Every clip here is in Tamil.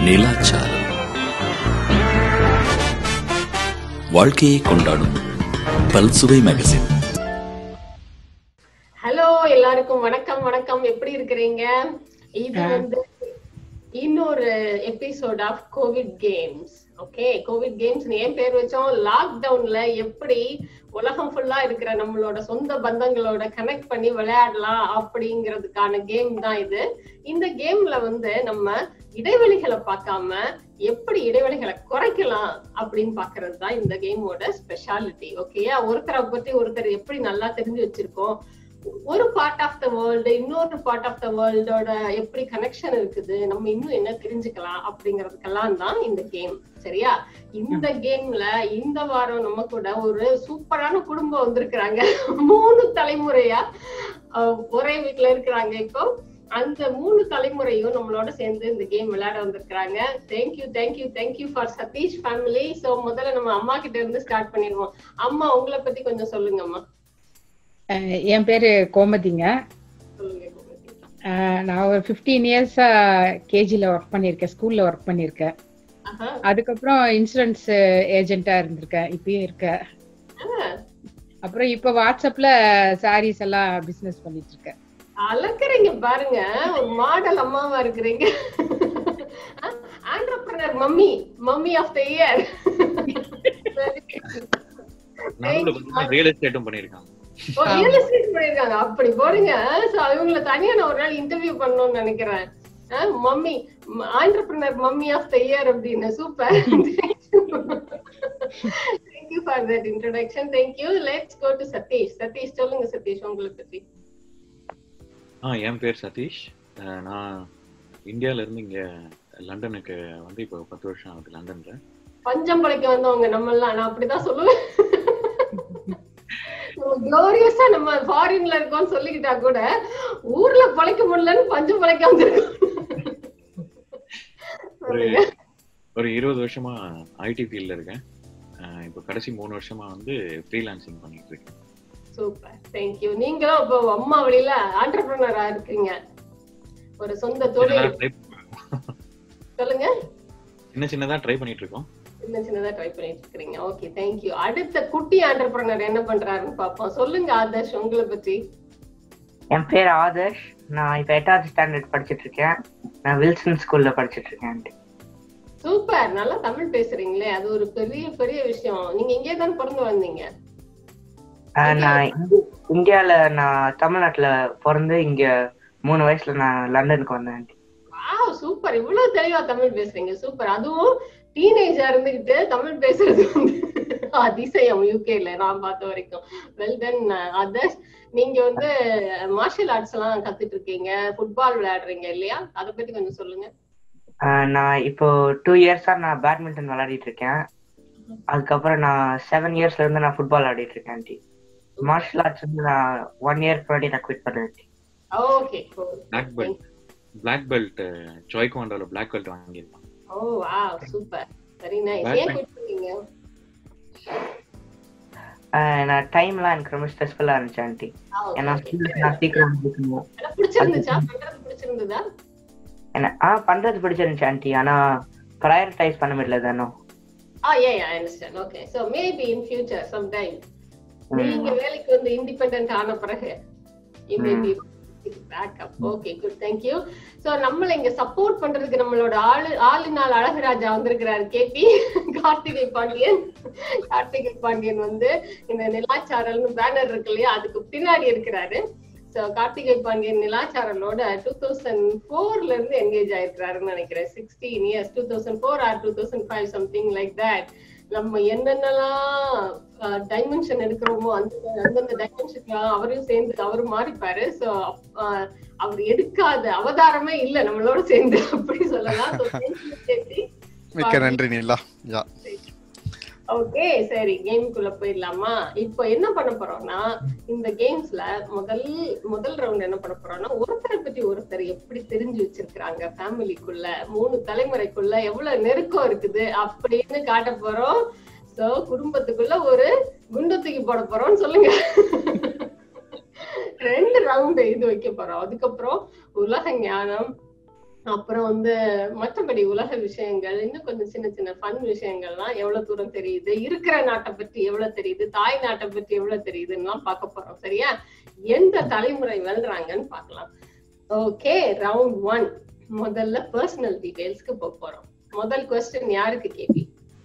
நிலாச்சாரம் வாழ்க்கையை கொண்டாடும் பல்சுவை மேகசின் ஹலோ எல்லாருக்கும் வணக்கம் வணக்கம் எப்படி இருக்கிறீங்க இது வந்து இன்னொரு episode of covid games okay covid games ஏன் பேர் வச்சோம் லாக்டவுன்ல எப்படி உலகம் ஃபுல்லா இருக்கிற நம்மளோட சொந்த பந்தங்களோட கனெக்ட் பண்ணி விளையாடலாம் அப்படிங்கிறதுக்கான கேம் தான் இது இந்த கேம்ல வந்து நம்ம இடைவெளிகளை பார்க்காம எப்படி இடைவெளிகளை குறைக்கலாம் அப்படின்னு பாக்குறது தான் இந்த கேமோட ஸ்பெஷாலிட்டி ஓகேயா ஒருத்தரை பத்தி ஒருத்தர் எப்படி நல்லா தெரிஞ்சு வச்சிருக்கோம் ஒரு பார்ட் ஆஃப் த வேர்ல்டு இன்னொரு பார்ட் ஆஃப் த வேர்ல்டோட எப்படி கனெக்ஷன் இருக்குது நம்ம இன்னும் என்ன தெரிஞ்சுக்கலாம் அப்படிங்கறதுக்கெல்லாம் தான் இந்த கேம் சரியா இந்த கேம்ல இந்த வாரம் நம்ம கூட ஒரு சூப்பரான குடும்பம் வந்திருக்கிறாங்க மூணு தலைமுறையா அஹ், ஒரே வீட்டுல இருக்கிறாங்க இப்போ அந்த மூணு தலைமுறையும் நம்மளோட சேர்ந்து இந்த கேம் விளையாட வந்திருக்கிறாங்க thank you thank you thank you for Satish family so முதல்ல நம்ம அம்மா கிட்ட இருந்து ஸ்டார்ட் பண்ணிடுவோம் அம்மா உங்களை பத்தி கொஞ்சம் சொல்லுங்க அம்மா அஹ் என் பேரு கோமதிங்க சொல்லுங்க கோமதி. அஹ் நான் ஒரு ஃபிஃப்டீன் இயர்ஸா கேஜில ஒர்க் பண்ணியிருக்கேன் ஸ்கூல்ல ஒர்க் பண்ணியிருக்கேன் ஆஹா. அதுக்கப்புறம் இன்சூரன்ஸ் ஏஜென்ட்டா இருந்திருக்கேன் இப்பயும் இருக்கேன் ஆ, அப்புறம் இப்ப வாட்ஸ்அப்ல சாரீஸ் எல்லாம் பிசினஸ் பண்ணிட்டு இருக்கேன் அலக்குறீங்க பாருங்க ஒரு மாடல் அம்மாவா இருக்கிறீங்க entrepreneur mummy mummy of the year நடுவுல பாத்தீங்கன்னா ரியல் எஸ்டேட்டும் பண்ணிருக்காங்க ரியல் எஸ்டேட் பண்ணிருக்காங்க அப்படி போடுங்க சோ இவங்களை தனியா நான் ஒரு நாள் இன்டர்வியூ பண்ணணும்னு நினைக்கிறேன் mummy entrepreneur mummy of the year அப்படின்னு super thank you for that introduction thank you let's go to Satish Satish சொல்லுங்க சதீஷ் உங்களை பத்தி ஆ என் பேர் சதீஷ் அஹ் நான் இந்தியால இருந்து இங்க லண்டனுக்கு வந்து இப்போ பத்து வருஷம் ஆகுது லண்டன்ல பஞ்சம் பழைக்க வந்தவங்க நம்ம எல்லாம் நான் அப்படிதான் சொல்லுவேன் குளோரியஸா நம்ம ஃபாரின்ல இருக்கோம்னு சொல்லிக்கிட்டா கூட ஊர்ல பழைக்க முடியலன்னு பஞ்சம் பழைக்க வந்திருக்கோம் ஒரு ஒரு இருபது வருஷமா ஐடி ஃபீல்ட்ல இருக்கேன் அஹ் இப்போ கடைசி மூணு வருஷமா வந்து ஃப்ரீலான்சிங் பண்ணிட்டு இருக்கேன் சூப்பர் தேங்க்யூ நீங்களும் இப்போ அம்மா வழியில ஆண்டர்பிரினரா இருக்கீங்க ஒரு சொந்த தொழில் try- சொல்லுங்க சின்ன சின்னதா ட்ரை பண்ணிட்டு இருக்கோம் சின்ன சின்னதா ட்ரை பண்ணிட்டு இருக்கீங்க ஓகே தேங்க்யூ அடுத்த குட்டி ஆண்டர்பிரினர் என்ன பண்றாருன்னு பாப்போம் சொல்லுங்க ஆதர்ஷ் உங்களை பத்தி என் பேர் ஆதர்ஷ் நான் இப்போ எட்டாவது ஸ்டாண்டர்ட் படிச்சிட்டு இருக்கேன் நான் வில்சன் ஸ்கூல்ல படிச்சிட்டு இருக்கேன் சூப்பர் நல்லா தமிழ் பேசுறீங்களே அது ஒரு பெரிய பெரிய விஷயம் நீங்க இங்கே தான் பிறந்து வந்தீங்க ஆஹ் நான் இந்தி- இந்தியால நான் தமிழ்நாட்டுல பிறந்து இங்க மூணு வயசுல நான் லண்டனுக்கு வந்தேன் வாவ் சூப்பர் இவ்வளவு தெளிவா தமிழ் பேசுறீங்க சூப்பர் அதுவும் டீனேஜா இருந்துகிட்டு தமிழ் பேசுறது வந்து அதிசயம் யூகேல நான் பார்த்த வரைக்கும் வெல் தென் அதர்ஸ் நீங்க வந்து மார்ஷியல் ஆர்ட்ஸ் எல்லாம் கத்துட்டு இருக்கீங்க ஃபுட்பால் விளையாடுறீங்க இல்லையா அத பத்தி கொஞ்சம் சொல்லுங்க ஆஹ் நான் இப்போ டூ இயர்ஸா நான் பேட்மிண்டன் விளையாடிட்டு இருக்கேன் அதுக்கப்புறம் நான் செவன் இயர்ஸ்ல இருந்து நான் ஃபுட்பால் ஆடிட்டு இருக்கேன் ஆண்டி மார்ஷியல் ஆர்ட்ஸ் வந்து நான் ஒன் இயர் முன்னாடி நான் குவிட் பண்ணேன் aunty. Okay black belt black belt ஜாய்கோண்டால பிளாக் பெல்ட் வாங்கியிருக்கான் oh wow super very nice Bye, ஏன் bye. குவிட் பண்ணீங்க ஆஹ் நான் டைம்லாம் எனக்கு ரொம்ப ஸ்ட்ரெஸ்ஃபுல்லா இருந்துச்சு ஆண்டி Ah, okay, ஏன்னா okay. ஸ்கூலுக்கு நான் சீக்கிரம் முடிக்கணும் ஆனா பிடிச்சிருந்துச்சா பண்றது பிடிச்சிருந்ததா என்ன ஆ பண்றது பிடிச்சிருந்துச்சு ஆண்டி ஆனா ப்ரையாரிட்டைஸ் பண்ண முடியல தானோ Ah, yeah, yeah, I understand. Okay. So maybe in future, sometime, நீங்க வேலைக்கு வந்து இண்டிபெண்டன்ட் ஆன பிறகு you may be backup okay good thank you so நம்மள இங்க சப்போர்ட் பண்றதுக்கு நம்மளோட ஆளு ஆளுநாள் அழகுராஜா வந்திருக்கிறாரு கேபி கார்த்திகை பாண்டியன் கார்த்திகை பாண்டியன் வந்து இந்த நிலாச்சாரல்னு பேனர் இருக்கு இல்லையா அதுக்கு பின்னாடி இருக்கிறாரு சோ கார்த்திகை பாண்டியன் நிலாச்சாரலோட டூ தௌசண்ட் ஃபோர்ல இருந்து என்கேஜ் ஆயிருக்கிறாருன்னு நினைக்கிறேன் sixteen years two thousand four or two thousand five something like that நம்ம என்னென்னலாம் டைமென்ஷன் எடுக்கிறோமோ அந்த அந்தந்த டைமென்ஷன்ல அவரையும் சேர்ந்து அவரும் மாறிப்பாரு சோ அவர் எடுக்காத அவதாரமே இல்ல நம்மளோட சேர்ந்து அப்படி சொல்லலாம் So, thank you, Jyoti. மிக்க நன்றி நீலா யா ஓகே சரி கேமுக்குள்ள போயிடலாமா இப்போ என்ன பண்ண போறோம்னா இந்த கேம்ஸ்ல முதல் முதல் ரவுண்ட் என்ன பண்ண போறோம்னா ஒருத்தரை பத்தி ஒருத்தர் எப்படி தெரிஞ்சு வச்சிருக்காங்க ஃபேமிலிக்குள்ள மூணு தலைமுறைக்குள்ள எவ்வளவு நெருக்கம் இருக்குது அப்படின்னு காட்ட போறோம் சோ குடும்பத்துக்குள்ள ஒரு குண்டு தூக்கி போட போறோம்னு சொல்லுங்க ரெண்டு ரவுண்ட் இது வைக்க போறோம் அதுக்கப்புறம் உலக ஞானம் அப்புறம் வந்து மற்றபடி உலக விஷயங்கள் இன்னும் கொஞ்சம் சின்ன சின்ன ஃபன் விஷயங்கள்லாம் எவ்வளவு தூரம் தெரியுது இருக்கிற நாட்டை பற்றி எவ்வளவு தெரியுது தாய் நாட்டை பற்றி எவ்வளவு தெரியுதுன்னு பார்க்க போறோம் சரியா எந்த தலைமுறை வெல்றாங்கன்னு பார்க்கலாம் ஓகே ரவுண்ட் ஒன் முதல்ல பர்சனல் டீடைல்ஸ்க்கு போக போறோம் முதல் கொஸ்டின் யாருக்கு கேபி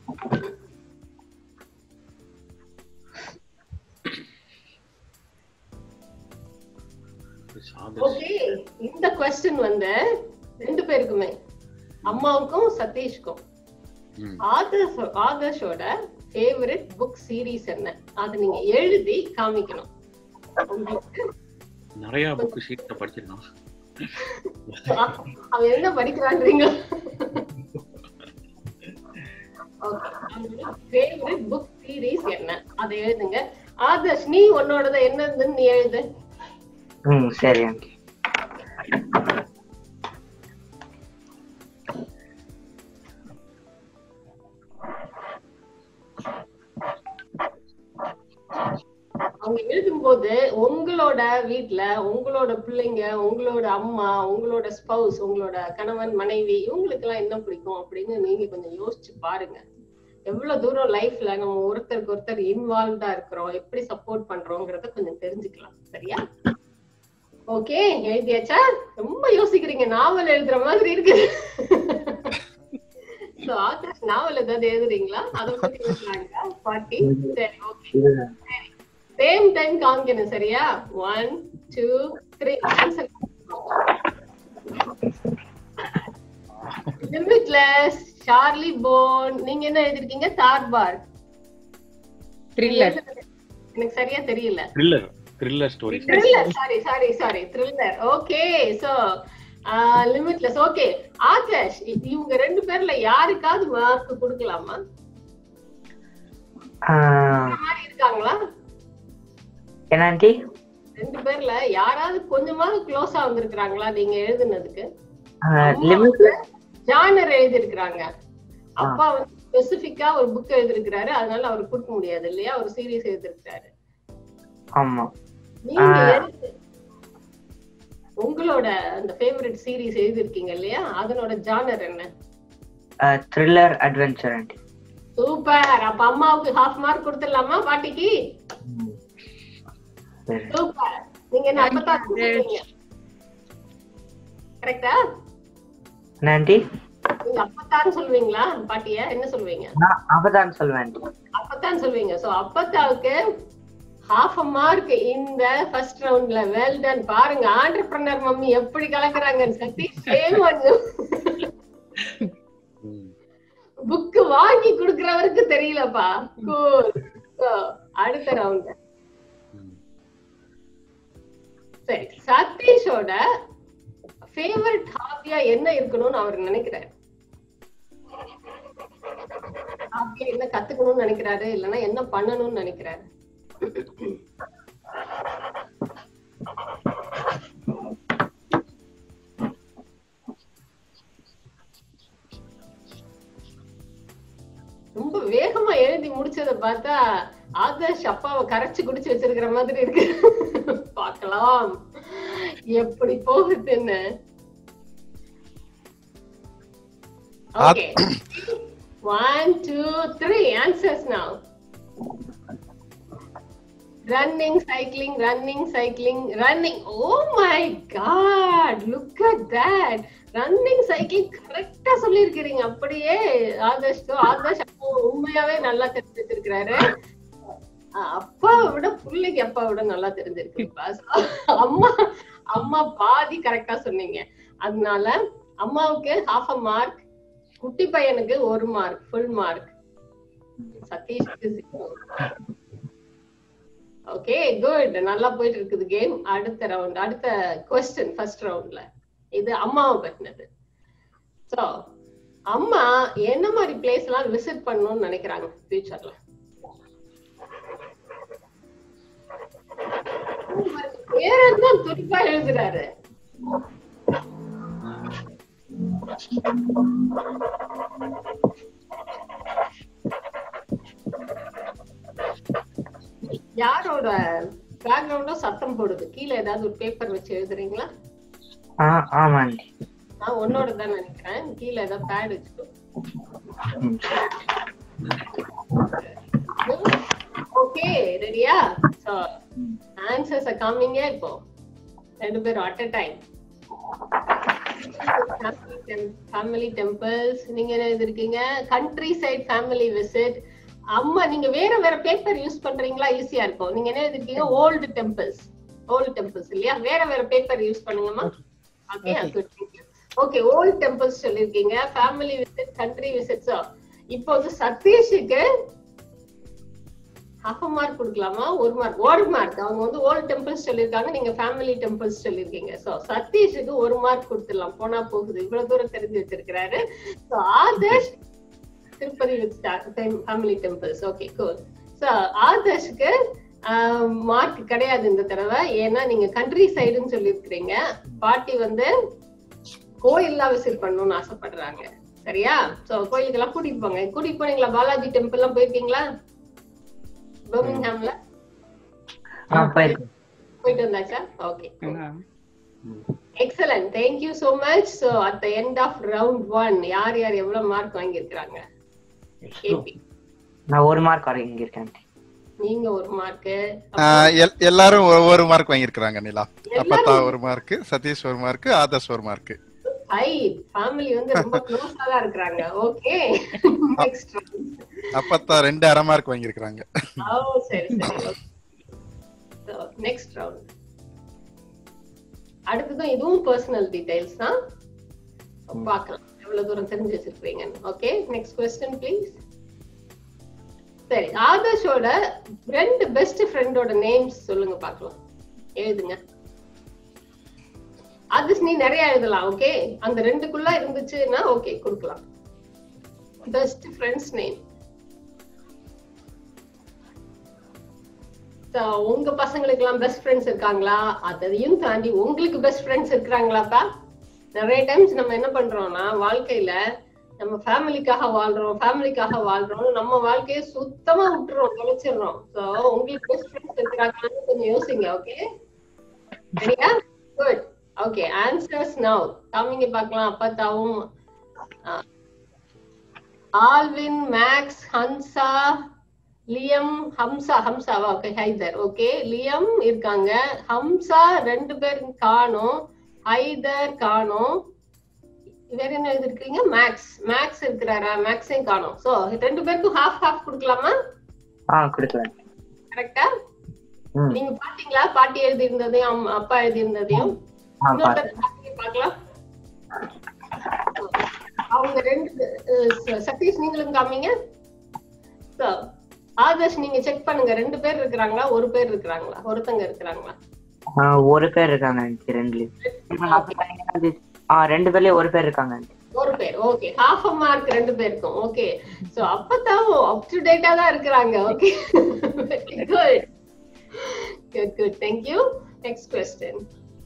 சாதஸ் ஓகே இந்த கொஸ்டின் வந்து ரெண்டு பேருக்குமே அம்மாவுக்கும் சதீஷ்க்கும் ம். ஆதர்ஸ் ஆதர்ஷோட ஃபேவரட் புக் சீரிஸ் என்ன அது நீங்க எழுதி காமிக்கணும் உங்களுக்கு நிறைய புக் ஷீட்ல படிச்சிருக்கான் அவன் என்ன படிக்கிறான்றீங்க ஃபேவரட் புக் சீரிஸ் என்ன அதை எழுதுங்க ஆதர்ஷ் நீ உன்னோடத என்னதுன்னு நீ எழுது ம் சரி ஆண்டி அவங்க எழுதும்போது உங்களோட வீட்ல உங்களோட பிள்ளைங்க உங்களோட அம்மா உங்களோட ஸ்பௌஸ் உங்களோட கணவன் மனைவி இவங்களுக்கு எல்லாம் என்ன பிடிக்கும் அப்படின்னு நீங்க கொஞ்சம் யோசிச்சு பாருங்க எவ்வளவு தூரம் லைஃப்ல நம்ம ஒருத்தருக்கு ஒருத்தர் இன்வால்வ்டா இருக்கிறோம் எப்படி சப்போர்ட் பண்றோங்கிறத கொஞ்சம் தெரிஞ்சுக்கலாம் சரியா ஓகே எழுதியாச்சா ரொம்ப யோசிக்கிறீங்க நாவல் எழுதுற மாதிரி இருக்கு So, ஆகாஷ் நாவல் ஏதாவது எழுதுறீங்களா அதை பத்தி பேசுறாங்க பாட்டி சரி ஓகே இதுதான். சேம் டைம் காமிக்கணும் சரியா one two three answer limitless Charlie Bone நீங்க என்ன எழுதிருக்கீங்க தார்பார் த்ரில்லர் எனக்கு சரியா தெரியல thriller thriller story thriller sorry sorry sorry thriller okay so limitless okay Akash இ- இவங்க ரெண்டு பேர்ல யாருக்காவது மார்க் கொடுக்கலாமா ஆஹ், இந்த மாதிரி இருக்காங்களா என்ன ஆண்டி ரெண்டு பேர்ல யாராவது கொஞ்சமாவது க்ளோஸா வந்திருக்காங்களா நீங்க எழுதுனதுக்கு லிமிட் ஜானர் எழுதியிருக்கிறாங்க அப்பா வந்து ஸ்பெசிபிக்கா ஒரு புக் எழுதிருக்கிறாரு அதனால அவருக்கு கொடுக்க முடியாது இல்லையா ஒரு சீரியஸ் எழுதிருக்கிறாரு ஆமா நீங்க ஆ. எழுது- உங்களோட அந்த ஃபேவரட் சீரிஸ் எழுதிருக்கீங்க இல்லையா அதனோட ஜானர் என்ன த்ரில்லர் அட்வென்ச்சர் ஆண்டி சூப்பர் அப்ப அம்மாவுக்கு ஹாஃப் மார்க் கொடுத்துடலாமா பாட்டிக்கு சரி சூப்பர் நீங்க என்ன அப்பதான் சொல்லுவீங்க கரெக்டா என்ன ஆண்டி நீங்க அப்பத்தான் சொல்லுவீங்களா பாட்டிய என்ன சொல்லுவீங்க நான் அப்பதான் சொல்லுவேன் ஆண்டி அப்பத்தான் சொல்லுவீங்க சோ அப்பத்தாவுக்கு ஹாஃப் அ மார்க் இந்த ஃபர்ஸ்ட் ரவுண்ட்ல வெல் டன் பாருங்க ஆண்டர்பிரனர் மம்மி எப்படி கலக்குறாங்க சக்தி சேம் புக் வாங்கி குடுக்கறவருக்கு தெரியலப்பா Cool. So, அடுத்த ரவுண்ட் சரி சதீஷோட ஃபேவரட் ஹாபியா என்ன இருக்கணும்னு அவர் நினைக்கிறாரு ஹாபியா என்ன கத்துக்கணும்னு நினைக்கிறாரு இல்லைன்னா என்ன பண்ணணும்னு நினைக்கிறாரு ரொம்ப வேகமா எழுதி முடிச்சத பார்த்தா ஆதர்ஷ் அப்பாவை கரைச்சு குடிச்சு வச்சிருக்கிற மாதிரி இருக்கு பார்க்கலாம் எப்படி போகுதுன்னு okay one two three answers now running cycling running cycling running oh my god look at that running cycling கரெக்டா சொல்லிருக்கீங்க அப்படியே ஆதர்ஷ் ஆதர்ஷ் அப்போ உண்மையாவே நல்லா தெரிஞ்சு வச்சிருக்கிறாரு அஹ் அப்பாவை விட பிள்ளைக்கு அப்பாவை விட நல்லா தெரிஞ்சிருக்குப்பா அம்மா அம்மா பாதி கரெக்டா சொன்னீங்க அதனால அம்மாவுக்கு ஹாஃப் அ மார்க் குட்டி பையனுக்கு ஒரு மார்க் ஃபுல் மார்க் சதீஷ்க்கு ஓகே குட் நல்லா போயிட்டு இருக்குது கேம் அடுத்த ரவுண்ட் அடுத்த கொஸ்டின் ஃபர்ஸ்ட் ரவுண்ட்ல இது அம்மாவை பத்தினது சோ அம்மா என்ன மாதிரி பிளேஸ் எல்லாம் விசிட் பண்ணணும்னு நினைக்கிறாங்க ஃபியூச்சர்ல பேர் தான் துடிப்பா எழுதுறாரு யாரோட பேக்ரவுண்டும் சத்தம் போடுது கீழே ஏதாவது ஒரு பேப்பர் வச்சு எழுதுறீங்களா ஆ ஆமா ஆண்டி நான் உன்னோட தான் நினைக்கிறேன் கீழே ஏதோ பேட் வச்சுக்கோ ஓகே ரெடியா சோ ஆன்சர்ஸ் காமிங்க இப்போ ரெண்டு பேரும் at a time family temples நீங்க என்ன எழுதிருக்கீங்க கண்ட்ரி சைட் ஃபேமிலி விசிட் அம்மா நீங்க வேற வேற பேப்பர் யூஸ் பண்றீங்களா ஈஸியா இருக்கும் நீங்க என்ன எழுதிருக்கீங்க ஓல்டு டெம்பிள்ஸ் ஓல்டு டெம்பிள்ஸ் இல்லையா வேற வேற பேப்பர் யூஸ் பண்ணுங்கம்மா ஓகே ஓகே ஓல்டு டெம்பிள்ஸ் சொல்லிருக்கீங்க ஃபேமிலி விசிட் கண்ட்ரி விசிட்ஸ் இப்போ வந்து சதீஷுக்கு ஹாஃப் மார்க் கொடுக்கலாமா ஒரு மார்க் ஒரு மார்க் அவங்க வந்து ஓல்டு டெம்பிள்ஸ் சொல்லிருக்காங்க நீங்க ஃபேமிலி டெம்பிள்ஸ் சொல்லிருக்கீங்க சோ சதீஷுக்கு ஒரு மார்க் கொடுத்துடலாம் போனா போகுது இவ்வளவு தூரம் தெரிஞ்சு வச்சிருக்கிறாரு so Adarsh Tirupati with family temples okay cool so ஆதர்ஷ்க்கு மார்க் கிடையாது இந்த தடவை ஏன்னா நீங்க கண்ட்ரி சைடுன்னு சொல்லியிருக்கிறீங்க பாட்டி வந்து கோயில்லாம் விசிட் பண்ணணும்னு ஆசைப்படுறாங்க சரியா சோ கோயிலுக்கெல்லாம் கூட்டிட்டு போங்க கூட்டிட்டு போனீங்களா பாலாஜி டெம்பிள் எல்லாம் போயிருக்கீங்களா பர்மிங்ஹாம்ல ஆ போயிருக்கேன் போயிட்டு வந்தாச்சா okay excellent thank you so much so at the end of round one யார் யார் எவ்வளவு மார்க் வாங்கியிருக்கிறாங்க கேபி நான் ஒரு மார்க் வாங்கியிருக்கேன் ஆண்டி நீங்க ஒரு மார்க் ஆஹ் எல்- எல்லாரும் ஒவ்வொரு மார்க் வாங்கியிருக்கிறாங்க நிலா அப்பத்தா ஒரு மார்க் சதீஷ் ஒரு மார்க் ஆதர்ஷ் ஒரு மார்க் ஹை ஃபேமிலி வந்து ரொம்ப க்ளோஸா தான் இருக்கிறாங்க ஓகே நெக்ஸ்ட் அப்பத்தா ரெண்டு அரை மார்க் வாங்கியிருக்கிறாங்க ஓ சரி சரி நெக்ஸ்ட் ரவுண்ட் அடுத்ததும் இதுவும் பர்சனல் டீடைல்ஸ் தான் பார்க்கலாம் எவ்வளவு தூரம் தெரிஞ்சு வச்சிருக்கீங்கன்னு ஓகே நெக்ஸ்ட் கொஸ்டின் ப்ளீஸ் சரி ஆதர்ஷோட ரெண்டு பெஸ்ட் ஃப்ரெண்டோட நேம்ஸ் சொல்லுங்க பார்க்கலாம் எழுதுங்க ஆதர்ஷ் நீ நிறைய எழுதலாம் ஓகே அந்த ரெண்டுக்குள்ள இருந்துச்சுன்னா ஓகே கொடுக்கலாம் பெஸ்ட் ஃப்ரெண்ட்ஸ் நேம் So, உங்க பசங்களுக்கு எல்லாம் பெஸ்ட் ஃப்ரெண்ட்ஸ் இருக்காங்களா அதையும் தாண்டி உங்களுக்கு பெஸ்ட் ஃப்ரெண்ட்ஸ் இருக்கிறாங்களாப்பா நிறைய டைம்ஸ் நம்ம என்ன பண்றோம்னா வாழ்க்கையில நம்ம ஃபேமிலிக்காக வாழ்றோம் ஃபேமிலிக்காக வாழ்றோம் நம்ம வாழ்க்கையை சுத்தமா விட்டுறோம் தொலைச்சிடுறோம் சோ உங்களுக்கு பெஸ்ட் ஃப்ரெண்ட்ஸ் இருக்கிறாங்களான்னு கொஞ்சம் யோசிங்க ஓகே சரியா குட் ஓகே ஆன்சர்ஸ் நவ் காமிங்க பார்க்கலாம் அப்பத்தாவும் Alvin Max Hansa Liam Hamsa ஹம்சாவா ஓகே ஹைதர் ஓகே லியம் இருக்காங்க ஹம்சா ரெண்டு பேர் காணோம் ஹைதர் காணோம் வேற என்ன எழுதிருக்கீங்க மேக்ஸ் மேக்ஸ் இருக்கிறாரா மேக்ஸையும் காணோம் சோ ரெண்டு பேருக்கும் ஹாஃப் ஹாஃப் கொடுக்கலாமா ஆ கொடுக்கலாம் கரெக்டா ம் நீங்க பாத்தீங்களா பாட்டி எழுதி இருந்ததையும் அம்மா- அப்பா எழுதி இருந்ததையும் ஆ இன்னொரு பார்த்தேன் தடவை பாருங்க, பார்க்கலாம் அவங்க ரெண்டு அஹ், ச- சதீஷ் நீங்களும் காமிங்க So, ஆதர்ஷ் நீங்க செக் பண்ணுங்க ரெண்டு பேர் இருக்கிறாங்களா ஒரு பேர் இருக்கிறாங்களா ஒருத்தங்க இருக்கிறாங்களா ஆ, ஒரு பேர் இருக்காங்க ஆண்டி ரெண்டுலயும் இப்ப நான் பார்த்தீங்கன்னா அது- ஆ ரெண்டு பேர்லயும் ஒரு பேர் இருக்காங்க ஆண்டி ஒரு பேர் ஓகே ஹாஃப் அ மார்க் ரெண்டு பேருக்கும் ஓகே சோ அப்பதான் அப் டு டேட்டா தான் இருக்கிறாங்க okay good good good thank you next question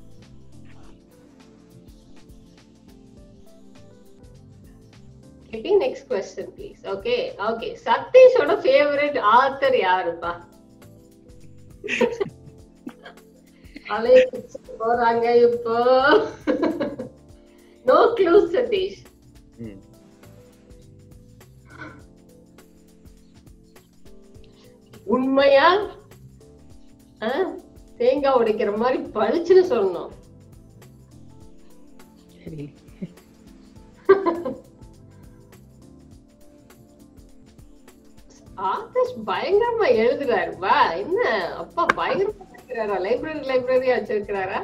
Maybe next question please. Okay, okay. சதீஷோட ஃபேவரட் ஆத்தர் யாருப்பா? அலைய போறாங்க இப்போ. No clue Satish. ம். உண்மையா ஆ? தேங்காய் உடைக்கிற மாதிரி பளிச்சுன்னு சொல்லணும் சரி ஆதர்ஷ் பயங்கரமா எழுதுறாருப்பா என்ன அப்பா பயங்கரமா எழுதுறாரா லைப்ரரி லைப்ரரியா வச்சிருக்கிறாரா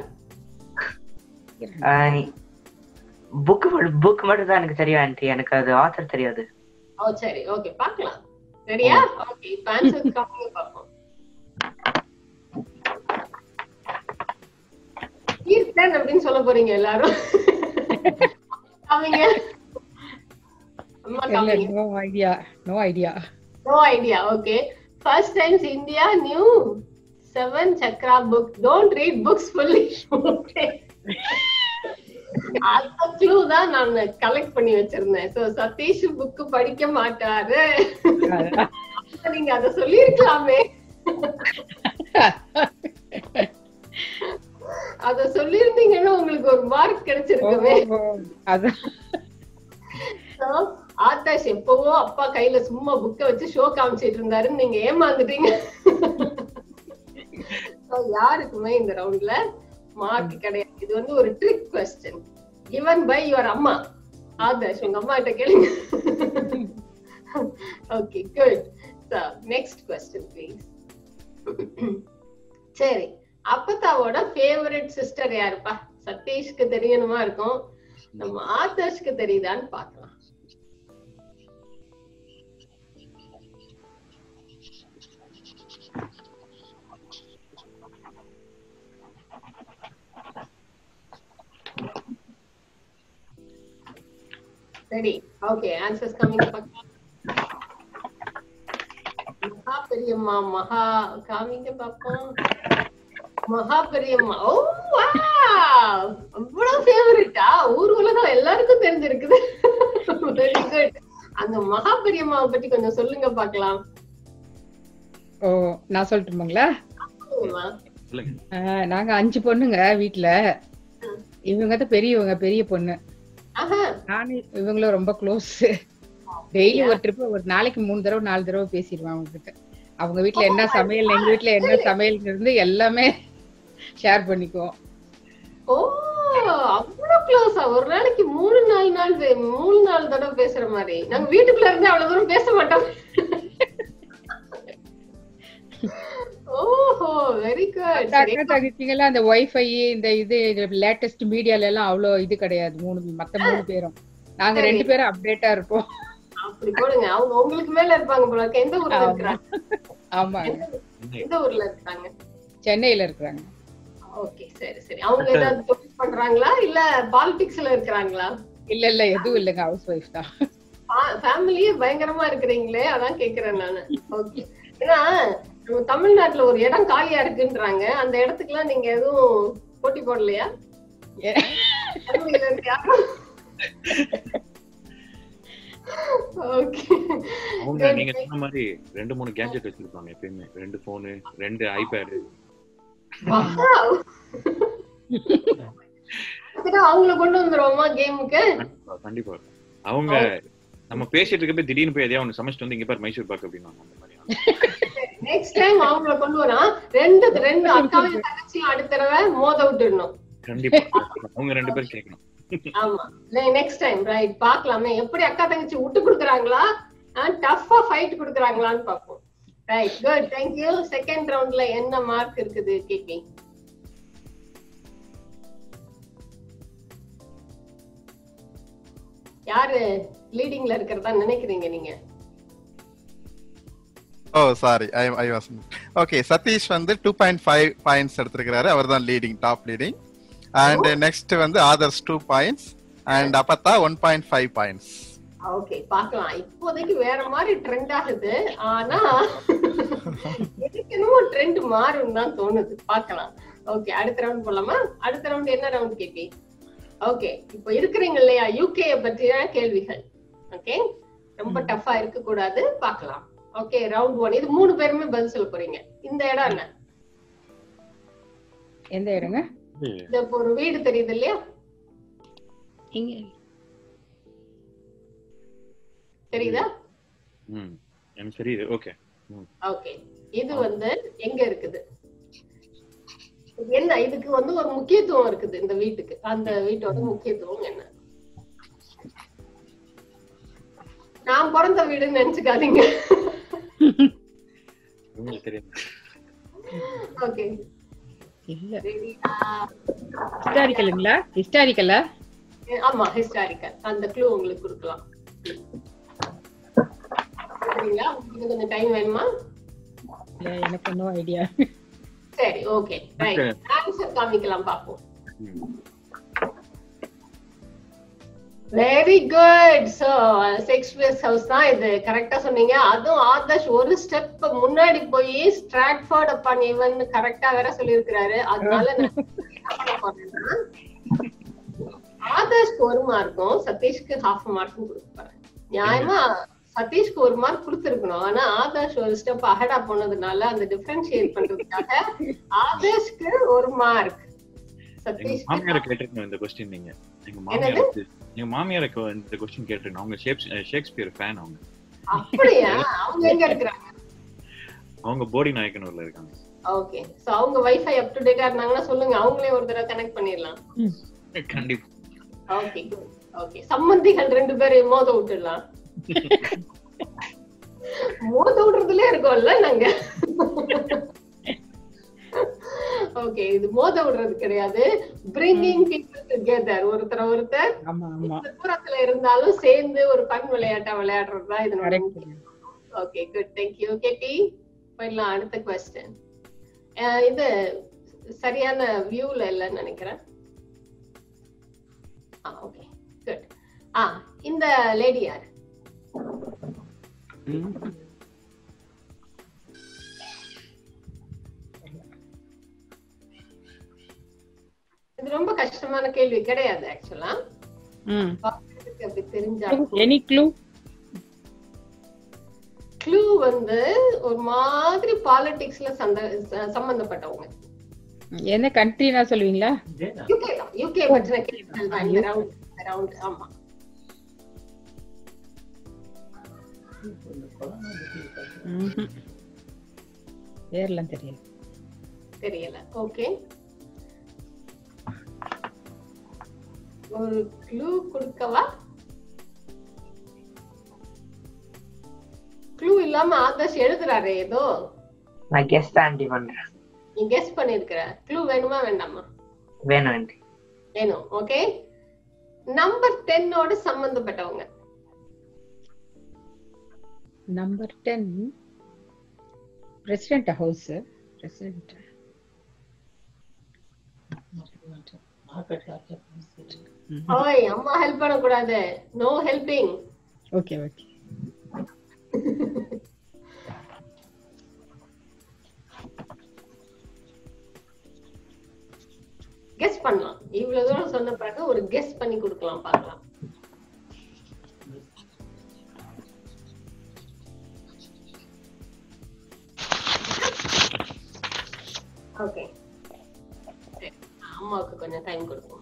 புக் புக் மட்டும் தான் எனக்கு தெரியும் ஆண்டி எனக்கு அது ஆத்தர் தெரியாது ஓ சரி ஓகே பார்க்கலாம் சரியா ஓகே இப்ப ஆன்சர் காமிங்க பாப்போம் கீர்த்தன் அப்படின்னு சொல்ல போறீங்க எல்லாரும் காமிங்க அம்மா காமிங்க no idea no idea No idea. Okay. First times India knew seven chakra book. Don't read books fully. okay. அந்த க்ளூ தான் நான் கலெக்ட் பண்ணி வச்சிருந்தேன் சோ சதீஷ் புக் படிக்க மாட்டாரு அப்ப நீங்க அத சொல்லிருக்கலாமே அத சொல்லியிருந்தீங்கன்னா உங்களுக்கு ஒரு மார்க் கிடைச்சிருக்குமே ஓ, அதான் So, ஆகாஷ் எப்பவோ அப்பா கையில சும்மா புக்க வச்சு ஷோ காமிச்சிட்டு இருந்தாருன்னு நீங்க ஏமாந்துட்டீங்க So, யாருக்குமே இந்த ரவுண்ட்ல மார்க் கிடையாது இது வந்து ஒரு trick question given by your அம்மா ஆதர்ஷ் உங்க அம்மா கிட்ட கேளுங்க okay good So, next question please சரி அப்பத்தாவோட ஃபேவரட் சிஸ்டர் யாருப்பா சதீஷ்க்கு தெரியணுமா இருக்கும் நம்ம ஆதர்ஷ்க்கு தெரியுதான்னு பார்க்கலாம் சரி ஓகே ஆன்சர்ஸ் கம்மிங் பார்க்கலாம் மகா பெரியம்மா மகா காமிங்க பாப்போம் மகா பெரியம்மா ஓ வாவ் அவ்வளவு ஃபேவரட்டா ஊர் உலகம் எல்லாருக்கும் தெரிஞ்சிருக்குது வெரி குட் அந்த மகா பெரியம்மாவை பத்தி கொஞ்சம் சொல்லுங்க பார்க்கலாம் ஓ நான் சொல்லட்டுமாங்களா சொல்லுங்கம்மா. சொல்லுங்க ஆஹ், நாங்க அஞ்சு பொண்ணுங்க வீட்ல இவங்க தான் பெரியவங்க பெரிய பொண்ணு ஆஹா நானும் இவங்களும் ரொம்ப க்ளோஸ் டெய்லி ஒரு ட்ரிப் ஒரு நாளைக்கு மூணு தடவை நாலு தடவை பேசிடுவேன் அவங்க கிட்ட அவங்க வீட்ல என்ன சமையல் எங்க வீட்ல என்ன சமையல் இருந்து எல்லாமே ஷேர் பண்ணிக்குவோம் ஓ அவ்வளவு க்ளோஸா ஒரு நாளைக்கு மூணு நாலு நாள் பே- மூணு நாலு தடவை பேசுற மாதிரி நாங்க வீட்டுக்குள்ள இருந்து அவ்வளவு தூரம் பேச மாட்டோம் ஓஹோ வெரி குட் அக்கா தங்கச்சிங்கெல்லாம் அந்த ஒய்ஃபை இந்த இது லேட்டஸ்ட் மீடியால எல்லாம் அவ்வளோ இது கிடையாது மூணு மத்த மூணு பேரும் நாங்க ரெண்டு பேரும் அப்டேட்டா இருப்போம் அப்படி போடுங்க அவங்க உங்களுக்கு மேல இருப்பாங்க போல இருக்கு. எந்த ஊர்ல ஆமா. இருக்கிறாங்க ஆமாங்க எந்த ஊர்ல இருக்காங்க சென்னையில இருக்கிறாங்க ஓகே சரி சரி அவங்க ஏதாவது தொழில் பண்றாங்களா இல்ல பாலிடிக்ஸ்ல இருக்கிறாங்களா இல்ல இல்ல எதுவும் இல்லைங்க ஹவுஸ் ஒய்ஃப் தான் ஃபேமிலியே பயங்கரமா இருக்கிறீங்களே அதான் கேக்குறேன் நானு ஓகே ஏன்னா நம்ம தமிழ்நாட்டுல ஒரு இடம் காலியா இருக்குன்றாங்க அந்த இடத்துக்கு எல்லாம் நீங்க எதுவும் போட்டி போடலையா ஏ- ஃபேமிலில இருக்கியா ஓகே அவங்க நீங்க சொன்ன மாதிரி ரெண்டு மூணு கேஜெட் வச்சிருப்பாங்க எப்பயுமே ரெண்டு போனு ரெண்டு ஐபேடு அவங்கள கொண்டு வந்துருவோமா கேமுக்கு கண்டிப்பா அவங்க நம்ம பேசிட்டு இருக்கப்ப திடீர்னு போய் எதையா ஒன்று சமைச்சிட்டு வந்து இங்க பாரு மைசூர் பாக்கு அப்படின்னா அந்த மாதிரி நெக்ஸ்ட் டைம் அவங்கள கொண்டு வரா ரெண்டு ரெண்டு அக்காவையும் தங்கச்சியும் அடுத்த தடவை மோத விட்டுடணும் கண்டிப்பா அவங்க ரெண்டு பேரும் கேட்கணும் ஆமா நெக்ஸ்ட் டைம் ரைட் பார்க்கலாமே எப்படி அக்கா தங்கச்சி விட்டு கொடுக்குறாங்களா டஃபா ஃபைட் கொடுக்குறாங்களான்னு பார்ப்போம் ரைட் குட் தேங்க்யூ செகண்ட் ரவுண்ட்ல என்ன மார்க் இருக்குது கேபி யாரு லீடிங்ல இருக்கிறதா நினைக்கிறீங்க நீங்க oh sorry I I was okay Satish வந்து டூ பாயிண்ட் ஃபைவ் பாயிண்ட்ஸ் எடுத்திருக்கிறாரு அவர் தான் leading top leading and next வந்து ஆதர்ஸ் டூ பாயிண்ட்ஸ் அண்ட் அப்பத்தா one point five points okay பார்க்கலாம் இப்போதைக்கு வேற மாதிரி ட்ரெண்ட் ஆகுது ஆனா எனக்கு என்னமோ ட்ரெண்ட் மாறும் தான் தோணுது பார்க்கலாம் ஓகே அடுத்த ரவுண்ட் போலாமா அடுத்த ரவுண்ட் என்ன ரவுண்ட் கேபி ஓகே இப்போ இருக்கிறீங்க இல்லையா யூகே பற்றிய கேள்விகள் ஓகே ரொம்ப டஃபா இருக்க கூடாது பார்க்கலாம் ஓகே ரவுண்ட் ஒன் இது மூணு பேருமே பதில் சொல்ல போறீங்க இந்த இடம் என்ன எந்த இடங்க இது இப்போ ஒரு வீடு தெரியுது இல்லையா இங்க தெரியுதா ம் எனக்கு தெரியுது ஓகே ஓகே இது வந்து எங்க இருக்குது இது என்ன இதுக்கு வந்து ஒரு முக்கியத்துவம் இருக்குது இந்த வீட்டுக்கு அந்த வீட்டோட முக்கியத்துவம் என்ன நான் பிறந்த வீடுன்னு நினைச்சுக்காதீங்க உங்களுக்கு தெரியும் ஓகே இல்ல ஹிஸ்டாரிக்கலுங்களா ஹிஸ்டாரிக்கலா ஆமா ஹிஸ்டாரிக்கல் அந்த க்ளூ உங்களுக்கு கொடுக்கலாம் சரிங்களா உங்களுக்கு கொஞ்சம் டைம் வேணுமா இல்ல எனக்கு ஒன்றும் ஐடியா சரி ஓகே ரைட் ஆன்சர் காமிக்கலாம் பாப்போம் ம். Very good so Shakespeare's house தான் இது கரெக்டா சொன்னீங்க அதுவும் ஆதர்ஷ் ஒரு ஸ்டெப் முன்னாடி போய் ஸ்ட்ராட்ஃபோர்ட் அப்பான் ஈவன் கரெக்டா வேற சொல்லியிருக்கிறாரு அதனால நான் என்ன பண்ண போறேன்னா, ஆதர்ஷ்க்கு ஒரு மார்க்கும் சதீஷ்க்கு ஹாஃப் மார்க்கும் கொடுப்பாரு நியாயமா சதீஷ்க்கு ஒரு மார்க் கொடுத்திருக்கணும் ஆனா ஆதர்ஷ் ஒரு ஸ்டெப் அஹடா போனதுனால அந்த டிஃபரன்ஷியேட் பண்றதுக்காக ஆதர்ஷ்க்கு ஒரு மார்க் சதீஷ் மாமியாரை கேட்டிருக்கணும் இந்த கொஸ்டின் நீங்க எங்க மாமியார் வந்து- எங்க மாமியாருக்கு இந்த கொஸ்டின் கேட்டிருக்கணும் அவங்க ஷேக்ஸ்- ஷேக்ஸ்பியர் ஃபேன் அவங்க அப்படியா அவங்க எங்க இருக்கிறாங்க அவங்க போடி நாயக்கனூர்ல இருக்காங்க ஓகே சோ அவங்க வைஃபை அப் டு டேட்டா இருந்தாங்கன்னா சொல்லுங்க அவங்களே ஒரு தடவை கனெக்ட் பண்ணிடலாம் கண்டிப்பா ஓகே குட் ஓகே சம்மந்திகள் ரெண்டு பேரையும் மோத விட்டுடலாம் மோத விடுறதுல இருக்கோம்ல நாங்க ஓகே இது மோத விடுறது கிடையாது பிரிங்கிங் பீப்புள் டுகெதர் ஒருத்தர் ஒருத்தர் ஆமா ஆமா எந்த தூரத்துல இருந்தாலும் சேர்ந்து ஒரு பண் விளையாட்டா விளையாடுறது தான் இதனோட correct okay good thank you KP போயிடலாம் அடுத்த கொஸ்டின் இது சரியான வியூல இல்லைன்னு நினைக்கிறேன் ஆ ஓகே குட் ஆ இந்த லேடி யார் இது ரொம்ப கஷ்டமான கேள்வி கிடையாது ஆக்சுவலா ம் அப்படி தெரிஞ்சா எனி க்ளூ க்ளூ வந்து ஒரு மாதிரி பாலிடிக்ஸ்ல சந்த ச- சம்பந்தப்பட்டவங்க என்ன கண்ட்ரினா சொல்லுவீங்களா யூகே தான் யூகே பற்றின கேள்விகள் தான் இந்த ரவுண்ட் ரவுண்ட் ஆமா ம்ஹும். பேர்லாம் தெரியல தெரியல ஓகே ஒரு க்ளூ கொடுக்கவா க்ளூ இல்லாம ஆதர்ஷ் எழுதுறாரு ஏதோ நான் கெஸ் தான் ஆண்டி பண்றேன் நீ கெஸ் பண்ணிருக்கிற க்ளூ வேணுமா வேண்டாமா வேணும் ஆண்டி வேணும் ஓகே நம்பர் டென்னோட சம்பந்தப்பட்டவங்க number ten president house president ஓய் அம்மா ஹெல்ப் பண்ணக்கூடாது no helping okay okay guess பண்ணலாம் இவ்வளவு தூரம் சொன்ன பிறகு ஒரு கெஸ் பண்ணி கொடுக்கலாம் பார்க்கலாம் ஓகே அம்மாவுக்கு கொஞ்சம் டைம் கொடுப்போம்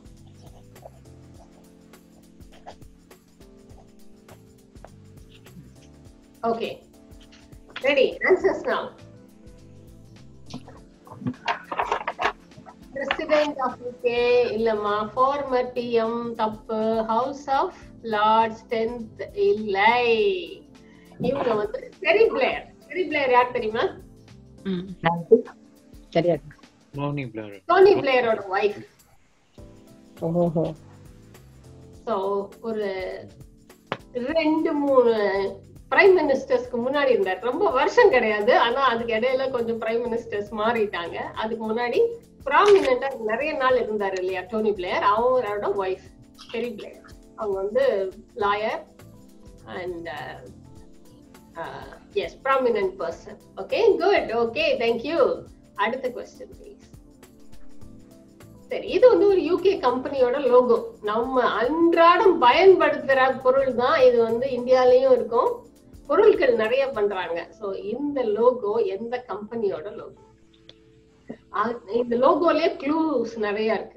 okay ready answers now president of UK இல்லம்மா ஃபார்மர் பிஎம் தப்பு ஹவுஸ் ஆஃப் லார்ட்ஸ் டென்த் இல்லை இவங்க வந்து செரி பிளேயர் செரி பிளேயர் யார் தெரியுமா ம் ஆண்டி சரியா மோனி பிளேர் டோனி பிளேயரோட ஒய்ஃப் ஓஹோ ஸோ ஒரு ரெண்டு மூணு பிரைம் மினிஸ்டர்ஸ்க்கு முன்னாடி இருந்தார் ரொம்ப வருஷம் கிடையாது ஆனா அதுக்கு இடையில கொஞ்சம் பிரைம் மினிஸ்டர்ஸ் மாறிட்டாங்க அதுக்கு முன்னாடி ப்ராமினண்டா நிறைய நாள் இருந்தாரு இல்லையா டோனி பிளேயர் அவரோட ஒய்ஃப் பெரி பிளேயர் அவங்க வந்து lawyer and as prominent person okay good okay thank you அடுத்த கொஸ்டின் ப்ளீஸ் சரி இது வந்து ஒரு யூகே கம்பெனியோட லோகோ நம்ம அன்றாடம் பயன்படுத்துற பொருள் தான் இது வந்து இந்தியாலயும் இருக்கும் பொருட்கள் நிறைய பண்றாங்க சோ இந்த லோகோ எந்த கம்பெனியோட லோகோ இந்த லோகோலயே க்ளூஸ் நிறைய இருக்கு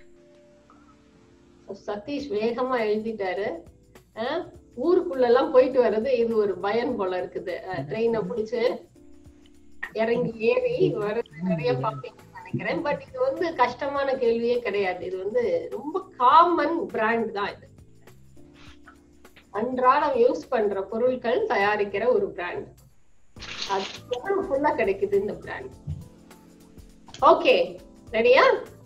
So, சதீஷ் வேகமா எழுதிட்டாரு அஹ், ஊருக்குள்ள எல்லாம் போயிட்டு வர்றது இது ஒரு பயன் போல இருக்குது ட்ரெயினை பிடிச்சு இறங்கி ஏறி வர்றது நிறைய பார்ப்பீங்கன்னு நினைக்கிறேன் பட் இது வந்து கஷ்டமான கேள்வியே கிடையாது இது வந்து ரொம்ப காமன் பிராண்ட் தான் இது அன்றாடம் யூஸ் பண்ற பொருட்கள் தயாரிக்கிற ஒரு பிராண்ட் அது ஃபுல்லா கிடைக்குது இந்த பிராண்ட் ஓகே ரெடியா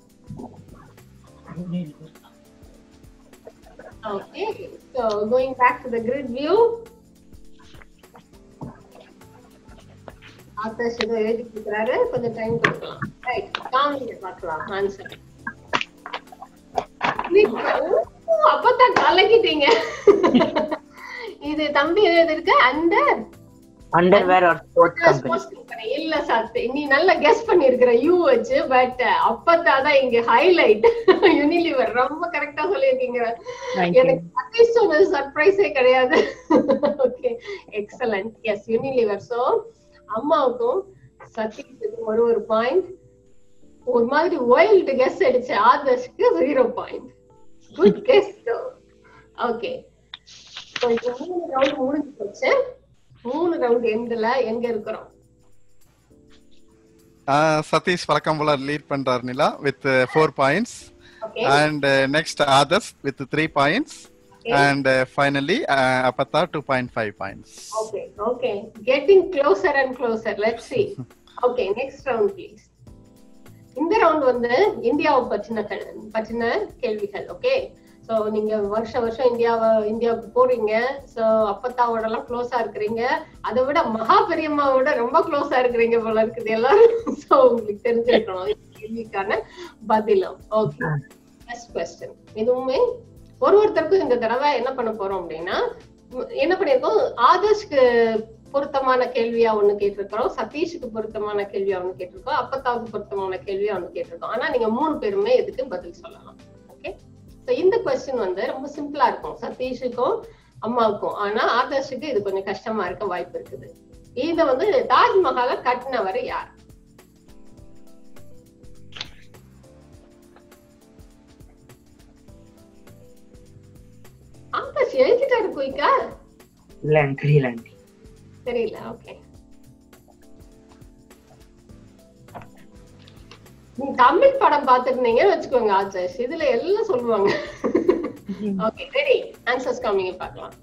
okay so going back to the grid view Akash ஏதோ எழுதி கொடுக்குறாரு கொஞ்சம் டைம் கொடுக்கலாம் ரைட் காமிங்க பார்க்கலாம் ஆன்சர் அப்பதான் கலக்கிட்டீங்க இது தம்பி எழுதிருக்கு அண்டர் அண்டர்வேர் ஒரு ஸ்போர்ட்ஸ் கம்பெனி இல்ல சத் நீ நல்லா கெஸ் பண்ணிருக்கிற யூ வச்சு பட் அப்பதான் தான் இங்க ஹைலைட் யூனிலிவர் ரொம்ப கரெக்டா சொல்லியிருக்கீங்க Thank you. எனக்கு அட்லீஸ்ட் ஒரு சர்ப்ரைஸே கிடையாது okay excellent yes Unilever so அம்மாவுக்கும் சதீஷுக்கும் ஒரு ஒரு பாயிண்ட் ஒரு மாதிரி வைல்டு கெஸ் அடிச்ச ஆதர்ஷ்க்கு zero point good guess okay மூணு ரவுண்ட் முடிஞ்சு போச்சு மூணு ரவுண்ட் எண்ட்ல எங்க இருக்கிறோம் ஆஹ் சதீஷ் வழக்கம் போல லீட் பண்றாரு Nila with four points okay and next Adarsh with three points and finally அப்பத்தா two point five points okay okay getting closer and closer let's see okay next round please இந்த ரவுண்ட் வந்து இந்தியாவை பற்றின க- பற்றின கேள்விகள் ஓகே சோ நீங்க வருஷ வருஷம் இந்தியாவை இந்தியாவுக்கு போறீங்க சோ அப்பத்தாவோட எல்லாம் க்ளோஸா இருக்கிறீங்க அதை விட மகா பெரியம்மாவோட ரொம்ப க்ளோஸா இருக்கிறீங்க போல இருக்குது எல்லாரும் சோ உங்களுக்கு தெரிஞ்சிருக்கணும் இந்த கேள்விக்கான பதிலும் ஓகே ஃபர்ஸ்ட் கொஸ்டின் இதுவுமே ஒரு ஒருத்தருக்கும் இந்த தடவை என்ன பண்ண போறோம் அப்படின்னா உம், என்ன பண்ணிருக்கோம் ஆதர்ஷ்க்கு பொருத்தமான கேள்வியா ஒண்ணு கேட்டிருக்கிறோம் சதீஷுக்கு பொருத்தமான கேள்வியா ஒண்ணு கேட்டிருக்கோம் அப்பத்தாவுக்கு பொருத்தமான கேள்வியா ஒண்ணு கேட்டிருக்கோம் ஆனா நீங்க மூணு பேருமே இதுக்கு பதில் சொல்லலாம் ஓகே சோ இந்த கொஸ்டின் வந்து ரொம்ப சிம்பிளா இருக்கும் சதீஷுக்கும் அம்மாவுக்கும் ஆனா ஆதர்ஷுக்கு இது கொஞ்சம் கஷ்டமா இருக்க வாய்ப்பு இருக்குது இத வந்து தாஜ்மஹாலை கட்டினவர் யார் ஆதர்ஷ் எழுதிட்டாரு குயிக்கா இல்ல எனக்கு தெரியல ஆண்டி தெரியல ஓகே நீ தமிழ் படம் பாத்துருந்தீங்கன்னு வச்சுக்கோங்க ஆதர்ஷ் இதுல எல்லாம் சொல்லுவாங்க ஓகே ரெடி ஆன்சர்ஸ் காமிங்க பார்க்கலாம்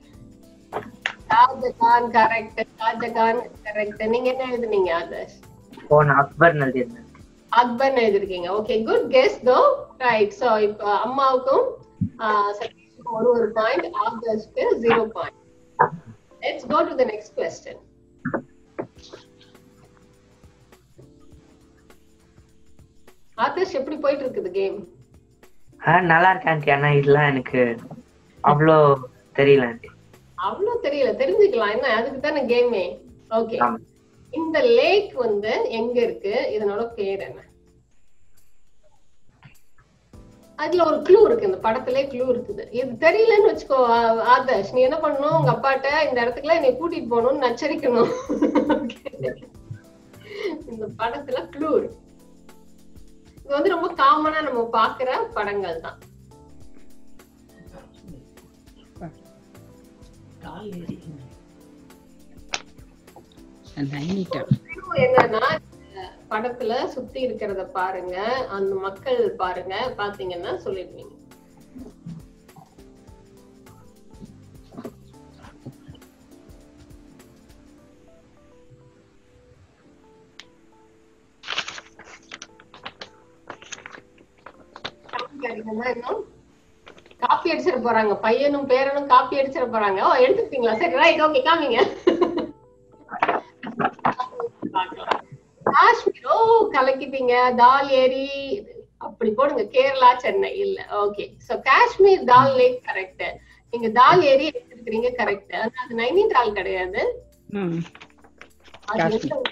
ஷாஜகான் கரெக்ட் ஷாஜகான் கரெக்ட் நீங்க என்ன எழுதுனீங்க ஆதர்ஷ் போன அக்பர் எழுதியிருந்தேன் அக்பர் எழுதிருக்கீங்க okay good guess though right so இப்போ அம்மாவுக்கும் ஆஹ், சதீஷுக்கும் ஒரு ஒரு பாயிண்ட் ஆதர்ஷ்க்கு zero point let's go to the next question Adarsh எப்படி போயிட்டு இருக்குது கேம் ஆஹ் நல்லா இருக்கேன் ஆண்டி ஆனா இதெல்லாம் எனக்கு அவ்வளோ தெரியல ஆண்டி அவ்வளவு தெரியல தெரிஞ்சுக்கலாம் என்ன அதுக்கு தானே கேமே ஓகே ஆமா. இந்த லேக் வந்து எங்க இருக்கு இதனோட பேர் என்ன அதுல ஒரு க்ளூ இருக்கு இந்த படத்திலே க்ளூ இருக்குது இது தெரியலன்னு வச்சுக்கோ ஆ- ஆதர்ஷ் நீ என்ன பண்ணணும் உங்க அப்பாட்ட இந்த இடத்துக்குலாம் என்னை கூட்டிட்டு போகணும்னு நச்சரிக்கணும் Okay. இந்த படத்துல க்ளூ இருக்கு இது வந்து ரொம்ப காமனா நம்ம பாக்குற படங்கள் தான் நைனிட்டால் clue என்னன்னா இந்த படத்துல சுத்தி இருக்கிறத பாருங்க அந்த மக்கள் பாருங்க பாத்தீங்கன்னா சொல்லிடுவீங்க காமிக்காதீங்கன்னா இன்னும் காப்பி அடிச்சிட போறாங்க பையனும் பேரனும் காப்பி அடிச்சிட போறாங்க ஓ எடுத்துக்கிட்டீங்களா சரி ரைட் ஓகே காமிங்க பார்க்கலாம். காஷ்மீர் ஓ கலக்கிட்டீங்க தால் ஏரி அப்படி போடுங்க கேரளா சென்னை இல்ல okay so Kashmir Dal lake correct நீங்க தால் ஏரி எடுத்துருக்கீங்க கரெக்ட் ஆனா அது நைனிடால் கிடையாது ம் அது எந்த ஊரு?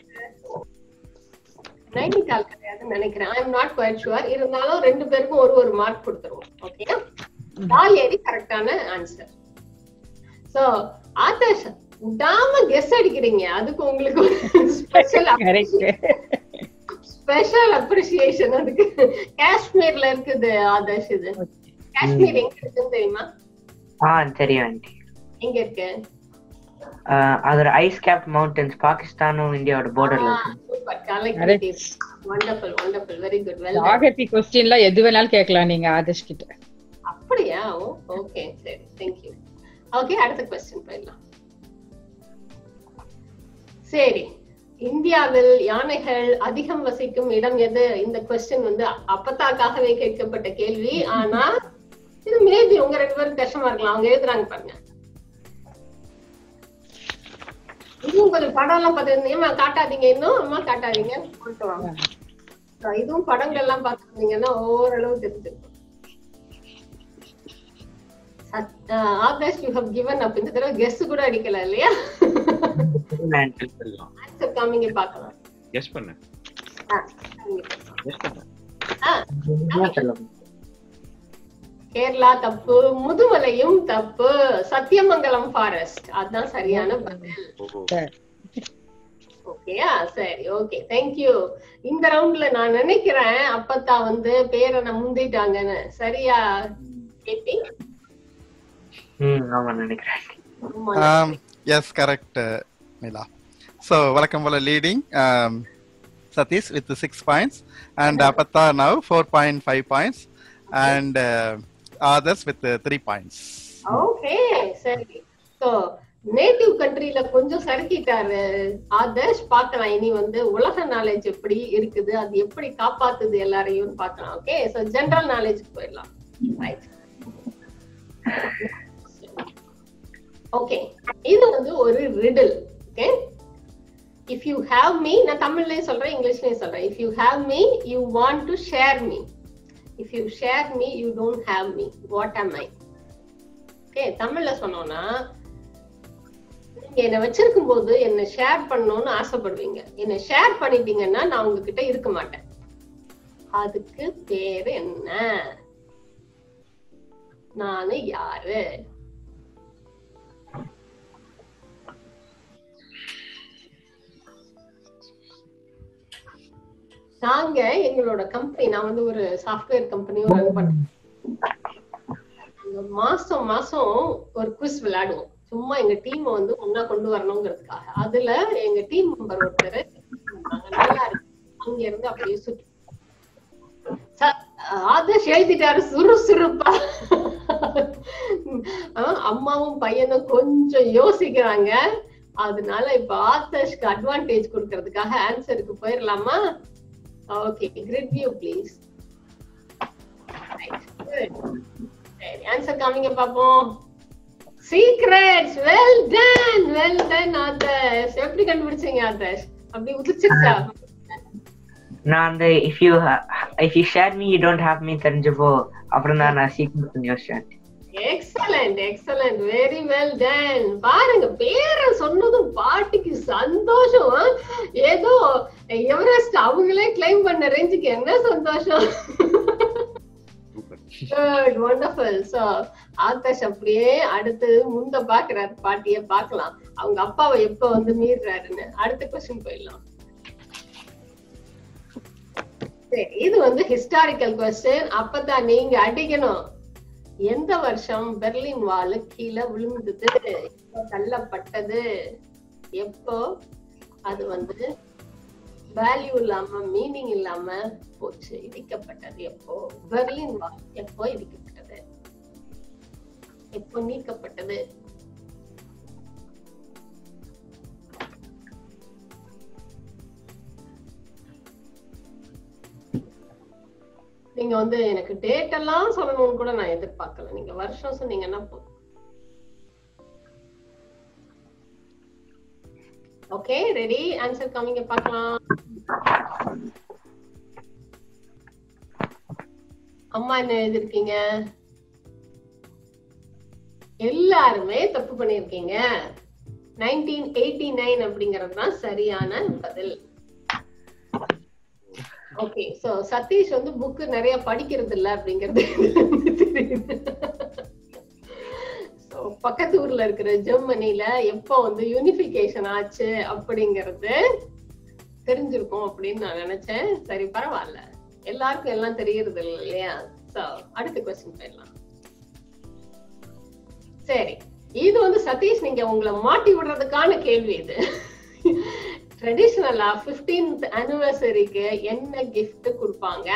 நைனிடால் கிடையாதுன்னு நினைக்கிறேன் I am not quite sure இருந்தாலும் ரெண்டு பேருக்கும் ஒரு ஒரு மார்க் கொடுத்துருவோம் ஓகே தால் ஏரி கரெக்டான ஆன்சர் சோ ஆதர்ஷ் விடாம கெஸ் அடிக்கிறீங்க அதுக்கு உங்களுக்கு ஸ்பெஷல் கரெக்ட் ஸ்பெஷல் அப்ரிசியேஷன் அதுக்கு காஷ்மீர்ல இருக்குது ஆதர்ஷ் இது காஷ்மீர் எங்க இருக்குன்னு தெரியுமா ஆ தெரியும் ஆண்டி எங்க இருக்கு ஆஹ் அது ஒரு ஐஸ் கேப் மவுண்டன்ஸ் பாகிஸ்தானும் இந்தியாவோட பார்டர்ல இருக்கு super collect wonderful wonderful very good well geography கொஸ்டின்ல எது வேணாலும் கேட்கலாம் நீங்க ஆதர்ஷ் கிட்ட அப்படியா ஓகே சரி தேங்க்யூ ஓகே அடுத்த கொஸ்டின் போயிடலாம் சரி இந்தியாவில் யானைகள் அதிகம் வசிக்கும் இடம் எது இந்த கொஸ்டின் வந்து அப்பத்தாக்காகவே கேட்கப்பட்ட கேள்வி ஆனா இது மேபி உங்க ரெண்டு பேரும் கஷ்டமா இருக்கலாம் அவங்க எழுதுறாங்க பாருங்க இதுவும் கொஞ்சம் படம் எல்லாம் பார்த்துருந்தீங்க காட்டாதீங்க இன்னும் அம்மா காட்டாதீங்க போட்டு வாங்க So, இதுவும் படங்கள் எல்லாம் பார்த்துருந்தீங்கன்னா ஓரளவு தெரிஞ்சிருக்கும் I guess you have given up இந்த தடவை கெஸ் கூட அடிக்கல இல்லையா ஆண்டி சொல்லலாம் ஆன்சர் காமிங்க பார்க்கலாம் கெஸ் பண்ணு ஆ, காமிங்க பார்க்கலாம். கெஸ் பண்ணு ஆ, என்ன சொல்லுங்க கேரளா தப்பு முதுமலையும் தப்பு சத்தியமங்கலம் ஃபாரஸ்ட் அதுதான் சரியான பதில் ஓஹோ சரி. ஓகேயா சரி ஓகே தேங்க்யூ இந்த ரவுண்ட்ல நான் நினைக்கிறேன் அப்பத்தா வந்து பேரை நான் முந்திட்டாங்கன்னு சரியா கேபி ம் ஆமா நினைக்கிறேன் Um, yes, correct, uh, Nila. So, welcome for leading um, Satish with the six points, and Apata now 4.5 points, and uh, others with uh, three points. Okay சரி சோ நேட்டிவ் கண்ட்ரில கொஞ்சம் சறுக்கிட்டாரு ஆதர்ஷ் பார்க்கலாம் இனி வந்து உலக நாலேஜ் எப்படி இருக்குது அது எப்படி காப்பாத்துது எல்லாரையும் பார்க்கலாம் ஓகே சோ ஜெனரல் நாலேஜ் போயிடலாம் ரைட் ஓகே இது வந்து ஒரு riddle okay if you have me நான் தமிழ்லயும் சொல்றேன் இங்கிலீஷ்லயும் சொல்றேன் if you have me you want to share me if you share me you don't have me what am I okay தமிழ்ல சொன்னோம்னா நீங்க என்ன வச்சிருக்கும் போது என்ன ஷேர் பண்ணணும்னு ஆசைப்படுவீங்க என்ன ஷேர் பண்ணிட்டீங்கன்னா நான் உங்ககிட்ட இருக்க மாட்டேன் அதுக்கு பேரு என்ன நானு யாரு நாங்க எங்களோட கம்பெனி நான் வந்து ஒரு சாஃப்ட்வேர் கம்பெனியும் ரன் பண்றேன் நாங்க மாசம் மாசம் ஒரு குவிஸ் விளையாடுவோம் சும்மா எங்க டீம் வந்து ஒன்னா கொண்டு வரணுங்கிறதுக்காக அதுல எங்க டீம் மெம்பர் ஒருத்தர் இருந்தாங்க. நல்லா இருக்கு அங்க இருந்து அப்படியே சுற்றி ச- ஆதர்ஷ் எழுதிட்டாரு சுறுசுறுப்பா ஆஹ் அம்மாவும் பையனும் கொஞ்சம் யோசிக்கிறாங்க அதனால இப்ப ஆதர்ஷ்க்கு அட்வான்டேஜ் கொடுக்கறதுக்காக ஆன்சருக்கு போயிடலாமா ஓகே கிரிட் வியூ ப்ளீஸ் சரி ஆன்சர் காமிங்க பாப்போம் secrets well done well done Adarsh எப்படி கண்டுபிடிச்சீங்க ஆதர்ஷ் அப்படி உதிச்சிருச்சா நான் அந்த if you if you share me you don't have me தெரிஞ்சப்போ அப்புறம் தான் நான் சீக்கிரம் யோசிச்சேன் excellent excellent very well done பாருங்க பேரை சொன்னதும் பாட்டிக்கு சந்தோஷம் ஆ? ஏதோ எவரெஸ்ட் அவங்களே கிளைம் பண்ண ரேஞ்சுக்கு என்ன சந்தோஷம் குட் வண்டர்ஃபுல் சோ ஆகாஷ் அப்படியே அடுத்து முந்த பாக்குறாரு பாட்டிய பார்க்கலாம் அவங்க அப்பாவை எப்ப வந்து மீறுறாருன்னு அடுத்த கொஸ்டின் போயிடலாம் சரி இது வந்து ஹிஸ்டாரிக்கல் கொஸ்டின் அப்பதான் நீங்க அடிக்கணும் எந்த வருஷம் பெர்லின் வால் கீழே விழுந்தது எப்போ தள்ளப்பட்டது எப்போ அது வந்து வேல்யூ இல்லாம மீனிங் இல்லாம போச்சு இடிக்கப்பட்டது எப்போ பெர்லின் வால் எப்போ இடிக்கப்பட்டது எப்போ நீக்கப்பட்டது நீங்க வந்து எனக்கு டேட் எல்லாம் சொல்லணும்னு கூட நான் எதிர்பார்க்கல நீங்க வருஷம் சொன்னீங்கன்னா போதும் ஓகே ரெடி ஆன்சர் காமிங்க பார்க்கலாம் அம்மா என்ன எழுதிருக்கீங்க எல்லாருமே தப்பு பண்ணிருக்கீங்க நைன்டீன் எயிட்டி நைன் அப்படிங்கிறது தான் சரியான பதில் ஓகே சோ சதீஷ் வந்து புக் நிறைய படிக்கிறது இல்ல அப்படிங்கிறது தெரியுது So, பக்கத்து ஊர்ல இருக்கிற ஜெர்மனில எப்போ வந்து யூனிபிகேஷன் ஆச்சு அப்படிங்கறது தெரிஞ்சிருக்கும் அப்படின்னு நான் நினைச்சேன் சரி பரவாயில்ல எல்லாருக்கும் எல்லாம் தெரியறது இல்ல இல்லையா சோ அடுத்த கொஸ்டின் போயிடலாம் சரி இது வந்து சதீஷ் நீங்க உங்களை மாட்டி விடுறதுக்கான கேள்வி இது ட்ரெடிஷனலா 15th அனிவர்சரிக்கு என்ன gift கொடுப்பாங்க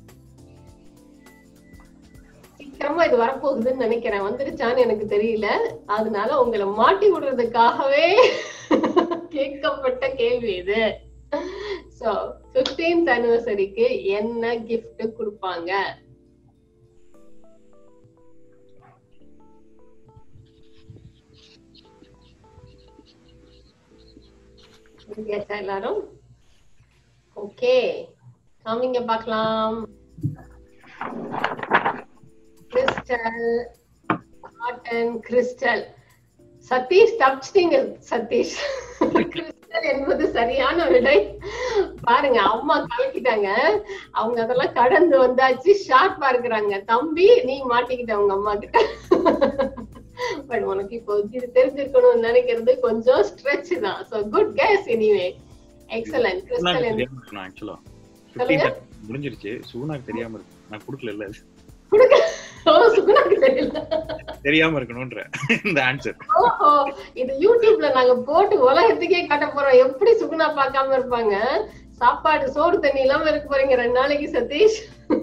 சீக்கிரமா இது வரப்போகுதுன்னு நினைக்கிறேன் வந்துருச்சான்னு எனக்கு தெரியல அதனால உங்களை மாட்டி விடுறதுக்காகவே கேட்கப்பட்ட கேள்வி இது சோ 15th அனிவர்சரிக்கு என்ன gift கொடுப்பாங்க கேட்டா எல்லாரும் ஓகே காமிங்க பார்க்கலாம் கிறிஸ்டல் காட்டன் கிறிஸ்டல் சதீஷ் தப்பிச்சிட்டீங்க சதீஷ் கிறிஸ்டல் என்பது சரியான விடை பாருங்க அம்மா கலக்கிட்டாங்க அவங்க அதெல்லாம் கடந்து வந்தாச்சு ஷார்ப்பா இருக்கிறாங்க தம்பி நீ மாட்டிக்கிட்ட உங்க அம்மா கிட்ட பட் உனக்கு இப்போ இது தெரிஞ்சிருக்கணும்னு நினைக்கிறது கொஞ்சம் ஸ்ட்ரெச் தான் so good guess anyway excellent சுகுணாக்கு கிறிஸ்டல் தெரியாம இருக்கணும் ஆக்சுவலா சொல்லுங்க. முடிஞ்சிருச்சு சுகுணாக்கு தெரியாம இருக்கு நான் குடுக்கல இல்ல ஓ சுகுணாக்கு தெரியல தெரியாம இருக்கணும்ன்ற இந்த ஆன்சர் ஓஹோ இது யூடியூப்ல நாங்க போட்டு உலகத்துக்கே காட்ட போறோம் எப்படி சுகுணா பார்க்காம இருப்பாங்க சாப்பாடு சோறு தண்ணி இல்லாம இருக்க போறீங்க ரெண்டு நாளைக்கு Satish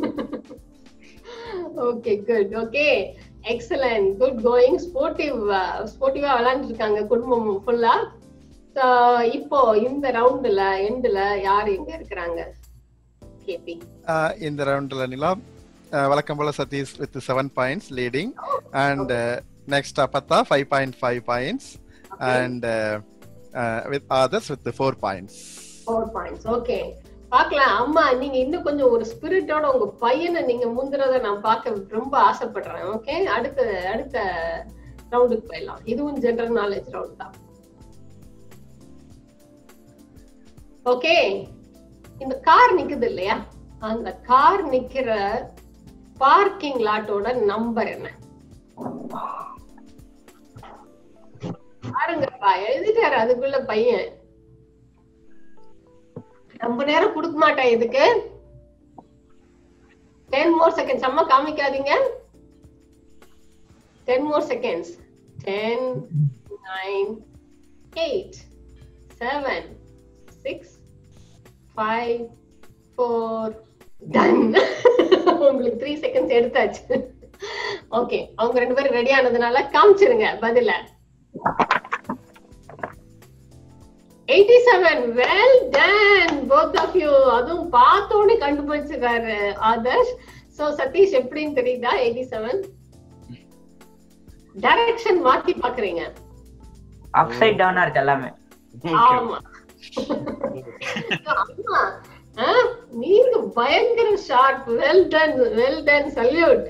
okay good okay excellent good going sportive ஸ்போர்ட்டிவா விளையாண்டுட்டு இருக்காங்க குடும்பம் ஃபுல்லா இப்போ இந்த ரவுண்டுல எண்டுல யார் எங்க இருக்கிறாங்க கேபி Uh, இந்த ரவுண்ட்ல நிலா uh, வழக்கம் போல Satish with seven points leading and next அப்பத்தா five point five points and with Adarsh with four points four points okay பார்க்கலாம் அம்மா நீங்க இன்னும் கொஞ்சம் ஒரு ஸ்பிரிட்டோட உங்க பையனை நீங்க முந்துறத நான் பார்க்க ரொம்ப ஆசைப்படுறேன் ஓகே அடுத்த அடுத்த ரவுண்டுக்கு போயிடலாம் இதுவும் ஜெனரல் நாலேஜ் ரவுண்ட் தான் ஓகே இந்த கார் நிக்குது இல்லையா அந்த கார் நிக்கிற பார்க்கிங் லாட்டோட நம்பர் என்ன பாருங்கப்பா எழுதிட்டாரு அதுக்குள்ள பையன் ரொம்ப நேரம் கொடுக்க மாட்டேன் இதுக்கு டென் மோர் செகண்ட்ஸ் அம்மா காமிக்காதீங்க ten more seconds ten nine eight seven six five four done உங்களுக்கு த்ரீ செகண்ட்ஸ் எடுத்தாச்சு ஓகே அவங்க ரெண்டு பேரும் ரெடி ஆனதுனால காமிச்சிருங்க பதில eighty seven well done both of you அதுவும் பார்த்தோன்னே கண்டுபிடிச்சிருக்காரு ஆதர்ஷ் சோ சதீஷ் எப்படின்னு தெரியுதா எயிட்டி செவன் டைரக்ஷன் மாத்தி பாக்குறீங்க அப்சைட் டவுனா இருக்கு எல்லாமே ஆமா ஆமா ஆ, நீங்க பயங்கர sharp well done well done salute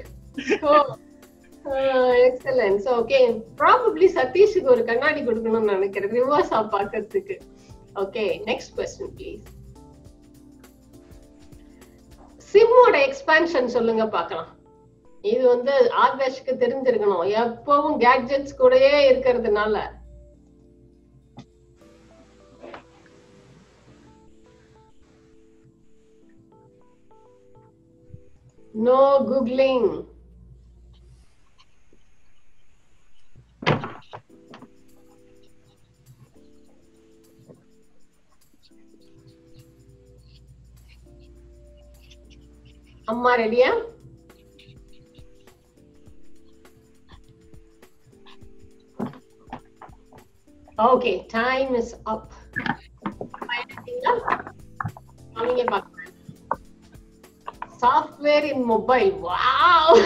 excellence okay probably சதீஷுக்கு ஒரு கண்ணாடி கொடுக்கணும்னு நினைக்கிறேன் ரிவர்ஸா பாக்குறதுக்கு ஓகே நெக்ஸ்ட் கொஸ்டின் ப்ளீஸ் சிம்மோட எக்ஸ்பான்ஷன் சொல்லுங்க பார்க்கலாம் இது வந்து ஆதர்ஷ்க்கு தெரிஞ்சிருக்கணும் எப்பவும் கேட்ஜெட்ஸ் கூடயே இருக்கிறதுனால No googling. அம்மா ரெடியா ஓகே டைம் இஸ் அப் அவங்க பார்க்கலாம் software in mobile wow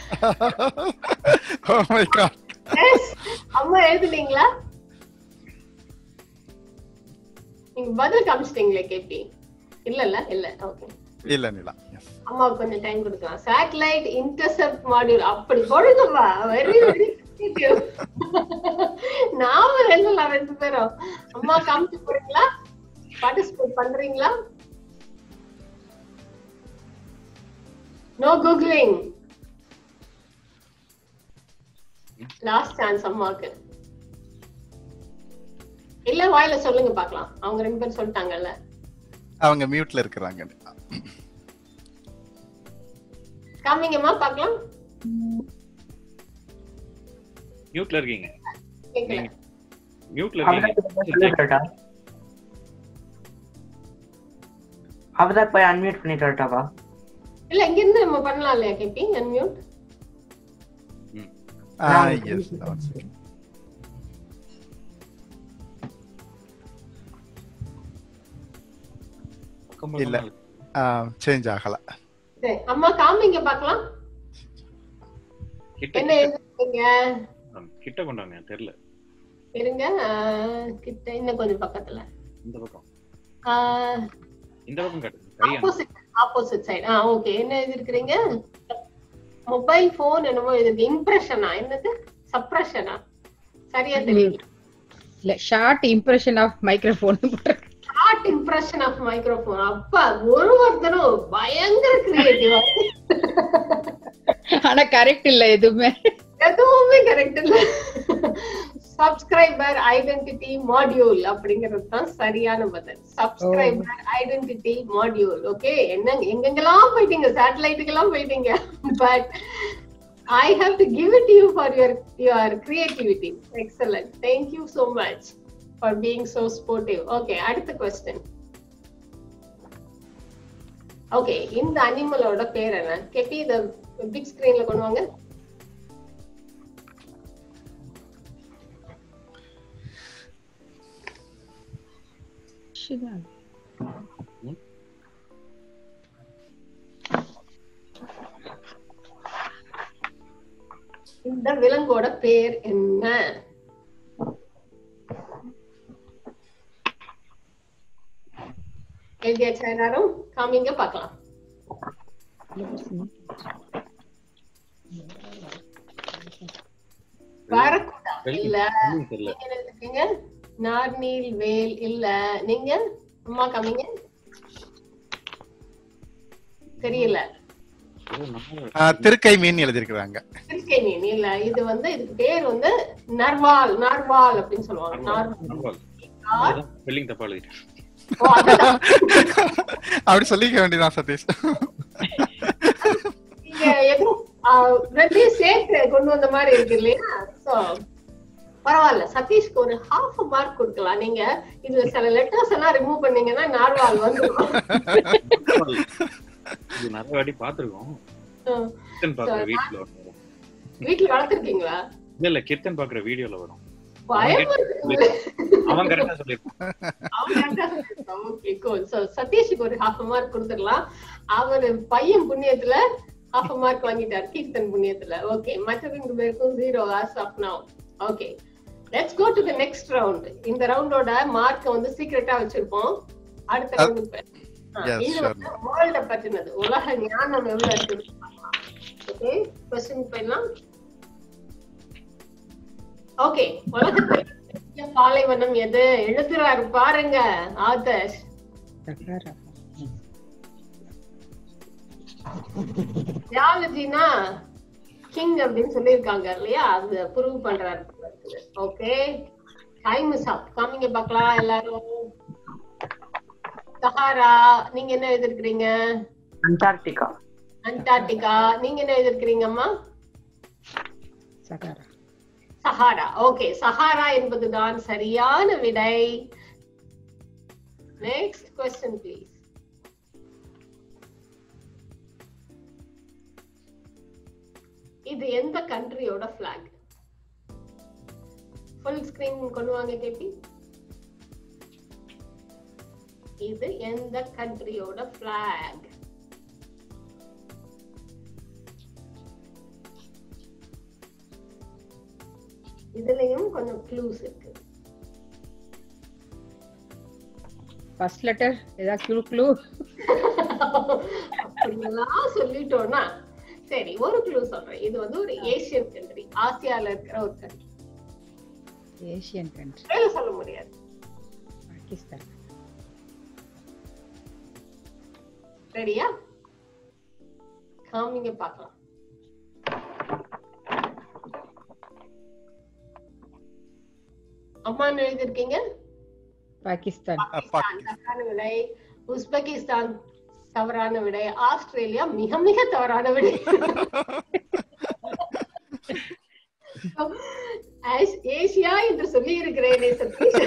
oh my god yes அம்மா எழுதுனீங்களா நீங்க பதில் காமிச்சிட்டீங்களே கேபி இல்ல இல்ல இல்ல ஓகே இல்ல நிலா yes. அம்மாவுக்கு கொஞ்சம் டைம் கொடுக்கலாம் சேட்டலைட் இன்டர்செப்ட் மாடியூல் அப்படி போடுங்கப்பா வெரி வெரி நாம எழுதலாம் ரெண்டு பேரும் அம்மா காமிச்சு போறீங்களா பார்ட்டிசிபேட் பண்றீங்களா நோ கூகுளிங் லாஸ்ட் சான்ஸ் அம்மாவுக்கு இல்ல வாயில சொல்லுங்க பார்க்கலாம் அவங்க ரெண்டு பேரும் சொல்லிட்டாங்கல்ல அவங்க மியூட்ல இருக்கிறாங்க காமிங்கம்மா பார்க்கலாம் மியூட்ல இருக்கீங்க கேட்கல மியூட்ல அவதான் இருக்கீங்க சொல்லி வரட்டா அவதான் போய் அன்மியூட் பண்ணிட்டு வரட்டாவா இல்ல இங்க இருந்து நம்ம பண்ணலாம் இல்லையா KP unmute ah yes one second. பக்கம் இல்ல. பக்கமா இருக்கு. ah சேஞ்ச் ஆகல சரி அம்மா காமிங்க பார்க்கலாம் கிட்ட என்ன எழுதுறீங்க கிட்ட- கிட்ட கொண்டாங்க தெரியல இருங்க ஆஹ், கிட்ட இன்னும் கொஞ்சம் பக்கத்துல இந்த பக்கம் ஆஹ், இந்த பக்கம் காட்டுங்க கையா ஆப்போசிட் ஆப்போசிட் சைடு ஆ ஓகே என்ன எழுதிருக்கிறீங்க மொபைல் போன் என்னமோ இதுக்கு இம்ப்ரெஷனா என்னது சப்ரஷனா சரியா தெரியல இல்ல short impression of microphone short impression of microphone அப்பா ஒரு ஒருத்தரும் பயங்கர கிரியேட்டிவா ஆனா கரெக்ட் இல்ல எதுவுமே எதுவுமே கரெக்ட் இல்ல சப்ஸ்கிரைபர் ஐடென்டிட்டி மாடியூல் அப்படிங்கிறது தான் சரியான பதில் சப்ஸ்கிரைபர் ஐடென்டிட்டி மாடியூல் ஓகே என்ன எங்கெங்கெல்லாம் போயிட்டீங்க சேட்டலைட்டுக்கெல்லாம் போயிட்டீங்க but I have to give it you for your your creativity excellent thank you so much for being so sportive okay அடுத்த கொஸ்டின் ஓகே இந்த அனிமலோட பேர் என்ன கெட்டி இத பிக் ஸ்கிரீன்ல கொண்டு வாங்க இந்த விலங்கோட பேர் என்ன எழுதியாச்சா எல்லாரும் காமிங்க பார்க்கலாம் வரக்கூடா இல்ல தெரியல நீங்க என்ன எழுதிருக்கீங்க நார்நீல் வேல் இல்ல நீங்க அம்மா காமிங்க தெரியல ஓ, நான் ஆஹ், திருக்கை மீன் எழுதியிருக்கிறாங்க இருக்கே மீன் இல்ல இது வந்து இதுக்கு பேர் வந்து நர்வால் நார்வால் அப்படின்னு சொல்லுவாங்க நார்வால் நர்வால். நார்- அதுதான் spelling தப்பா எழுதிட்டேன். ஓ, அதுதான். அப்படி சொல்லிக்க வேண்டியதான் சதீஷ் நீங்க எதுவும் ஆஹ், ரெண்டையும் சேர்த்து கொண்டு வந்த மாதிரி இருக்கு இல்லையா சோ பரவாயில்ல சதீஷ்க்கு ஒரு ஹாஃப் மார்க் கொடுக்கலாம் நீங்க இதுல சில லெட்டர்ஸ் எல்லாம் ரிமூவ் பண்ணீங்கன்னா நார்வால் வந்துடும் நர்வால். இது நிறைய வாட்டி பார்த்திருக்கோம். கிர்த்தன் பார்க்குற வீடியோல வரும். வீட்டுல வளர்த்திருக்கீங்களா இல்ல இல்ல கிர்த்தன் பார்க்குற வீடியோல வரும் பயமா இருக்கு அவன் கரெக்டா சொல்லிருப்பான் ஓகே cool. So, சதீஷுக்கு ஒரு ஹாஃப் மார்க் கொடுத்துடலாம் அவர் பையன் புண்ணியத்துல ஹாஃப் மார்க் வாங்கிட்டார் கீர்த்தன் புண்ணியத்துல ஓகே மற்ற ரெண்டு பேருக்கும் zero as of now okay let's go to the next round இந்த ரவுண்டோட மார்க்க வந்து சீக்கிரட்டா வச்சிருப்போம் அடுத்த Uh, ரவுண்டுக்கு yes, இது sure, வந்து வேர்ல்ட பத்தினது உலக ஞானம் எவ்வளவு இருக்கு ஓகே கொஸ்டின் போயிடலாம் ஓகே உலகத்துல பெரிய பாலைவனம் எது எழுதுறாரு பாருங்க ஆதர்ஷ் சகாரா தியாலஜினா கிங் அப்படின்னு சொல்லியிருக்காங்க இல்லையா அது ப்ரூவ் பண்றாரு ஓகே டைம் இஸ் அப் காமிங்க பார்க்கலாம் எல்லாரும் சஹாரா நீங்க என்ன எழுதிருக்கிறீங்க அண்டார்டிகா அண்டார்டிகா நீங்க என்ன எழுதிருக்கிறீங்க அம்மா சகாரா சஹாரா ஓகே சஹாரா என்பதுதான் சரியான விடை நெக்ஸ்ட் கொஸ்டின் ப்ளீஸ் இது எந்த கண்ட்ரியோட பிளாக் ஃபுல் ஸ்கிரீன் கொண்டு வாங்க கேபி இது எந்த கண்ட்ரியோட பிளாக் இதுலயும் கொஞ்சம் க்ளூஸ் இருக்கு ஃபர்ஸ்ட் லெட்டர் ஏதாவது க்ளூ க்ளூ அப்படியெல்லாம் சொல்லிட்டோம்னா சரி ஒரு க்ளூ சொல்றேன் இது வந்து ஒரு ஏசியன் கண்ட்ரி ஆசியால இருக்கிற ஒரு கண்ட்ரி ஏசியன் கண்ட்ரி வேலை சொல்ல முடியாது பாகிஸ்தான் ரெடியா காமிங்க பார்க்கலாம் அம்மா என்ன எழுதிருக்கீங்க பாகிஸ்தான் பாகிஸ்தான் தவறான விடை உஸ்பெகிஸ்தான் தவறான விடை ஆஸ்திரேலியா மிக மிக தவறான விடை ஆஸ்- ஏசியா என்று சொல்லி இருக்கிறேனே சதீஷ்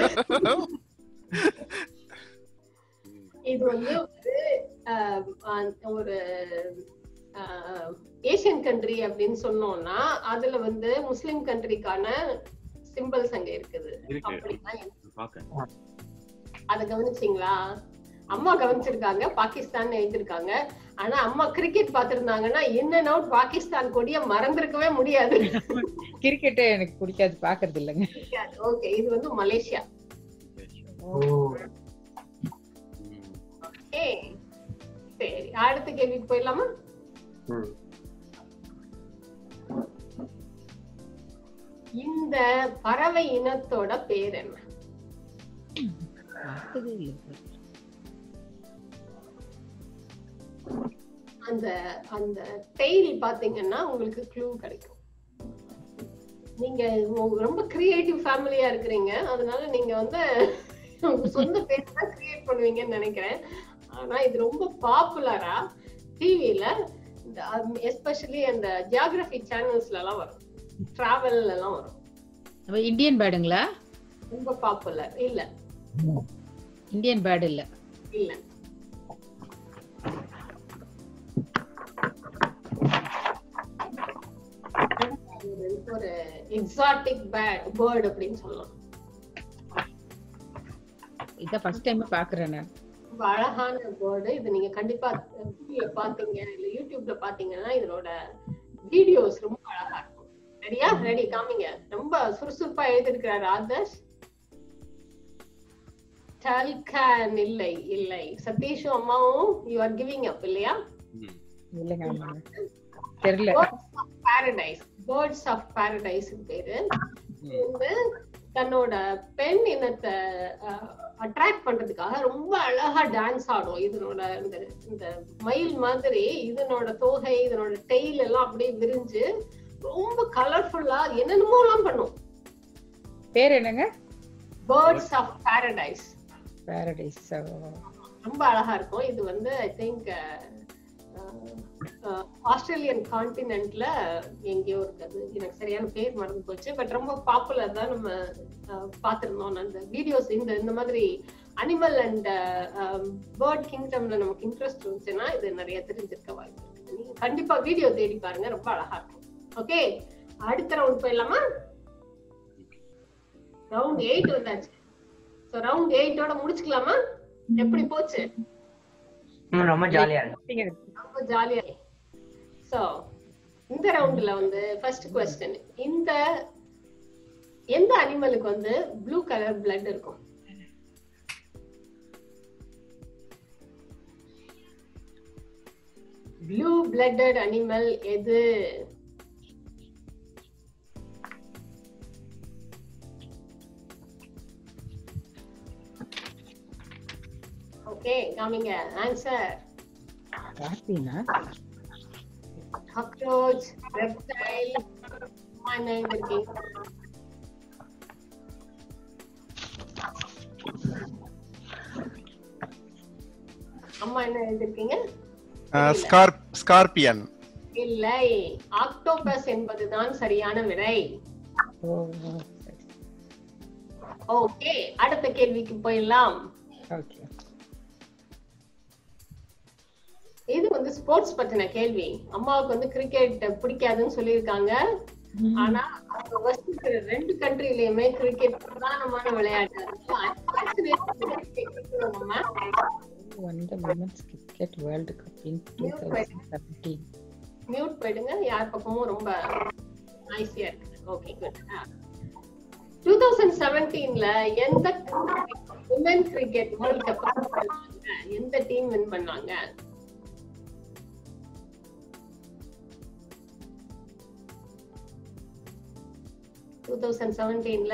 இது வந்து ஒரு ஆஹ், ஆஹ், ஒரு ஏசியன் கண்ட்ரி அப்படின்னு சொன்னோம்னா அதுல வந்து முஸ்லிம் கண்ட்ரிக்கான சிம்பிள்ஸ் அங்க இருக்குது இருக்கு. அப்படிதான் எனக்கு- பாக்கேன் அத கவனிச்சீங்களா அம்மா கவனிச்சிருக்காங்க பாகிஸ்தான் எழுதிருக்காங்க ஆனா அம்மா கிரிக்கெட் பாத்திருந்தாங்கன்னா இன் அண்ட் அவுட் பாகிஸ்தான் கொடிய மறந்திருக்கவே முடியாது கிரிக்கெட்டே எனக்கு பிடிக்காது பாக்குறது இல்லைங்க ஓகே இது வந்து மலேசியா ஓ ஓகே சரி அடுத்த கேள்விக்கு போயிடலாமா ம். இந்த பறவை இனத்தோட பேர் என்ன பார்த்ததே இல்லை அந்த அந்த டெய்ல் பாத்தீங்கன்னா உங்களுக்கு க்ளூ கிடைக்கும் நீங்க உங்க ரொம்ப கிரியேட்டிவ் ஃபேமிலியா இருக்கிறீங்க அதனால நீங்க வந்து உங்க சொந்த பேர் தான் கிரியேட் பண்ணுவீங்கன்னு நினைக்கிறேன் ஆனா இது ரொம்ப பாப்புலரா டிவில எஸ்பெஷலி அந்த ஜியாகிரபி சேனல்ஸ்ல எல்லாம் வரும் டிராவல்ல எல்லாம் வரும் அப்ப இந்தியன் பேர்டுங்களா ரொம்ப பாப்புலர் இல்ல இந்தியன் பேர்டு இல்ல இல்ல ஒரு எக்ஸாட்டிக் பேர்ட் அப்படின்னு சொல்லலாம் இதான் ஃபர்ஸ்ட் டைம் பாக்குறேன் நான் ரொம்ப அழகான பேர்டு இது நீங்க கண்டிப்பா டிவில பாத்தீங்க இல்ல யூடியூப்ல பாத்தீங்கன்னா இதனோட வீடியோஸ் ரொம்ப அழகா இருக்கும் ரெடியா ரெடி காமிங்க ரொம்ப சுறுசுறுப்பா எழுதிருக்கிறார் ஆதர்ஷ் டல்கன் இல்லை இல்லை சதீஷும் அம்மாவும் யூ ஆர் கிவிங் அப் இல்லையா ம். இல்லைங்க ஆமாங்க தெரியல பாரடைஸ் பேர்ட்ஸ் ஆஃப் பாரடைஸ் பேரு இது வந்து தன்னோட பெண் இனத்தை அட்ராக்ட் பண்றதுக்காக ரொம்ப அழகா டான்ஸ் ஆடும் இதனோட இந்த இந்த மயில் மாதிரி இதனோட தோகை இதனோட டெய்ல் எல்லாம் அப்படியே விரிஞ்சு ரொம்ப கலர்ஃபுல்லா என்னென்னமோ எல்லாம் பண்ணும் பேர் என்னங்க பேர்ட்ஸ் ஆஃப் பாரடைஸ் பாரடைஸ் ரொம்ப அழகா இருக்கும் இது வந்து ஐ திங்க் ஆஸ்திரேலியன் கான்டினென்ட்ல எங்கேயோ இருக்குது எனக்கு சரியான பேர் மறந்து போச்சு பட் ரொம்ப பாப்புலர் தான் நம்ம அஹ், பார்த்திருந்தோம் அந்த வீடியோஸ் இந்த இந்த மாதிரி அனிமல் அண்ட் பேர்ட் கிங்டம்ல நமக்கு இன்ட்ரெஸ்ட் இருந்துச்சுன்னா இது நிறைய தெரிஞ்சிருக்க வாய்ப்பு இருக்கு நீங்க கண்டிப்பா வீடியோ தேடி பாருங்க ரொம்ப அழகா இருக்கும் ஓகே அடுத்த ரவுண்ட் போயிடலாமா ரவுண்ட் எயிட் வந்தாச்சு ஸோ ரவுண்ட் எயிட்டோட முடிச்சுக்கலாமா எப்படி போச்சு ம், ரொம்ப ஜாலியா இருக்கு ரொம்ப ஜாலியா சோ இந்த ரவுண்ட்ல வந்து ஃபர்ஸ்ட் கொஸ்டின் இந்த எந்த அனிமலுக்கு வந்து ப்ளூ கலர் பிளட் இருக்கும் ப்ளூ பிளட்டட் அனிமல் எது ஓகே காமிங்க ஆன்சர் கார்த்தினா cockroach, reptile, என்ன இருக்கீங்க அம்மா என்ன எழுதிருக்கீங்க ஸ்கார்ப் ஸ்கார்பியன் இல்லை ஆக்டோபஸ் என்பதுதான் சரியான விடை ஓ சரி ஓகே அடுத்த கேள்விக்கு போயிடலாம் ஓகே இது வந்து ஸ்போர்ட்ஸ் பத்தின கேள்வி அம்மாவுக்கு வந்து கிரிக்கெட் பிடிக்காதுன்னு சொல்லியிருக்காங்க ஆனா அவங்க வசிக்கிற ரெண்டு கண்ட்ரிலயுமே கிரிக்கெட் பிரதானமான விளையாட்டு நம்ம won the women's cricket world cup in 2017 mute போயிடுங்க யார் பக்கமும் ரொம்ப நாய்ஸியா இருக்கு ஓகே குட் டூ தௌசண்ட் செவன்டீன்ல எந்த உமன் கிரிக்கெட் வேர்ல்ட் கப் பண்ணாங்க எந்த டீம் வின் பண்ணாங்க டூ தௌசண்ட் செவன்டீன்ல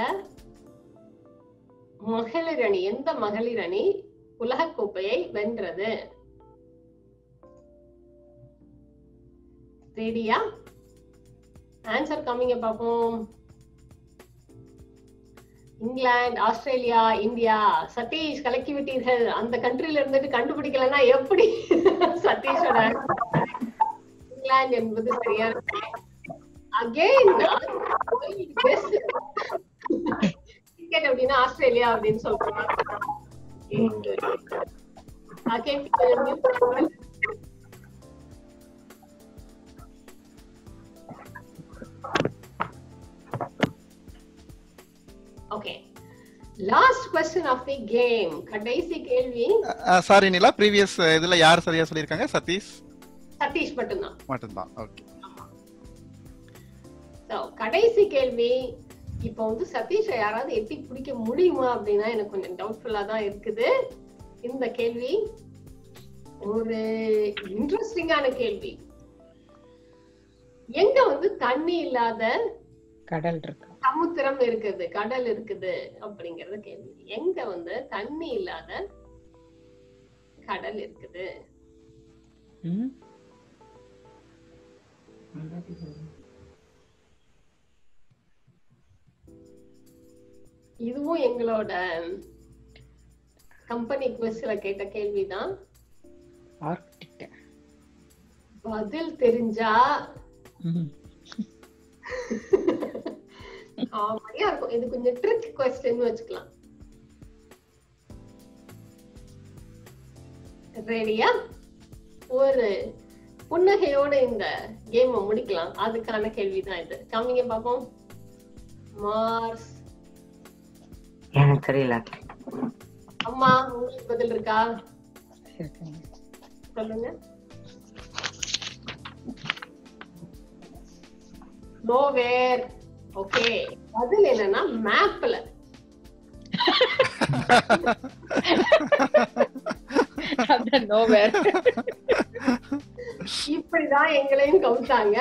மகளிர் அணி எந்த மகளிர் அணி உலகக்கோப்பையை வென்றது ரெடியா ஆன்சர் கம்மிங்க பாப்போம் இங்கிலாந்து ஆஸ்திரேலியா இந்தியா சதீஷ் கலக்கி விட்டீர்கள் அந்த கண்ட்ரில இருந்துட்டு கண்டுபிடிக்கலன்னா எப்படி சதீஷோட இங்கிலாந்து என்பது சரியான அகைன் கிரிக்கெட் அப்படின்னா ஆஸ்திரேலியா அப்படின்னு சொல்றாங்க again okay last question of the game கடைசி கேள்வி சாரி நிலா ப்ரீவியஸ் இதுல யார் சரியா சொல்லியிருக்காங்க சதீஷ் சதீஷ் மட்டும்தான் மட்டும்தான் ஓகே So, கடைசி கேள்வி இப்போ வந்து சதீஷை யாராவது எட்டி பிடிக்க முடியுமா அப்படின்னா எனக்கு கொஞ்சம் டவுட்ஃபுல்லா தான் இருக்குது இந்த கேள்வி ஒரு இன்ட்ரெஸ்டிங்கான கேள்வி எங்க வந்து தண்ணி இல்லாத கடல் இருக்கு சமுத்திரம் இருக்குது கடல் இருக்குது அப்படிங்கறது கேள்வி எங்க வந்து தண்ணி இல்லாத கடல் இருக்குது ம் இதுவும் எங்களோட கம்பெனி குவெஸ்ட்ல கேட்ட கேள்விதான் ஆர்கிடெக்ட் பதில் தெரிஞ்சா காமெடியா இருக்கும் இது கொஞ்சம் ட்ரிக் கொஸ்டின் வச்சுக்கலாம் ரெடியா ஒரு புன்னகையோட இந்த கேம் முடிக்கலாம் அதுக்கான கேள்விதான் இது காமிங்க பாப்போம் மார்ஸ் எனக்கு தெரியல அம்மா உங்களுக்கு பதில் இருக்கா இருக்குங்க சொல்லுங்க நோவேர் ஓகே பதில் என்னன்னா மேப்ல அதான் நோவேர் இப்படிதான் எங்களையும் கவுத்தாங்க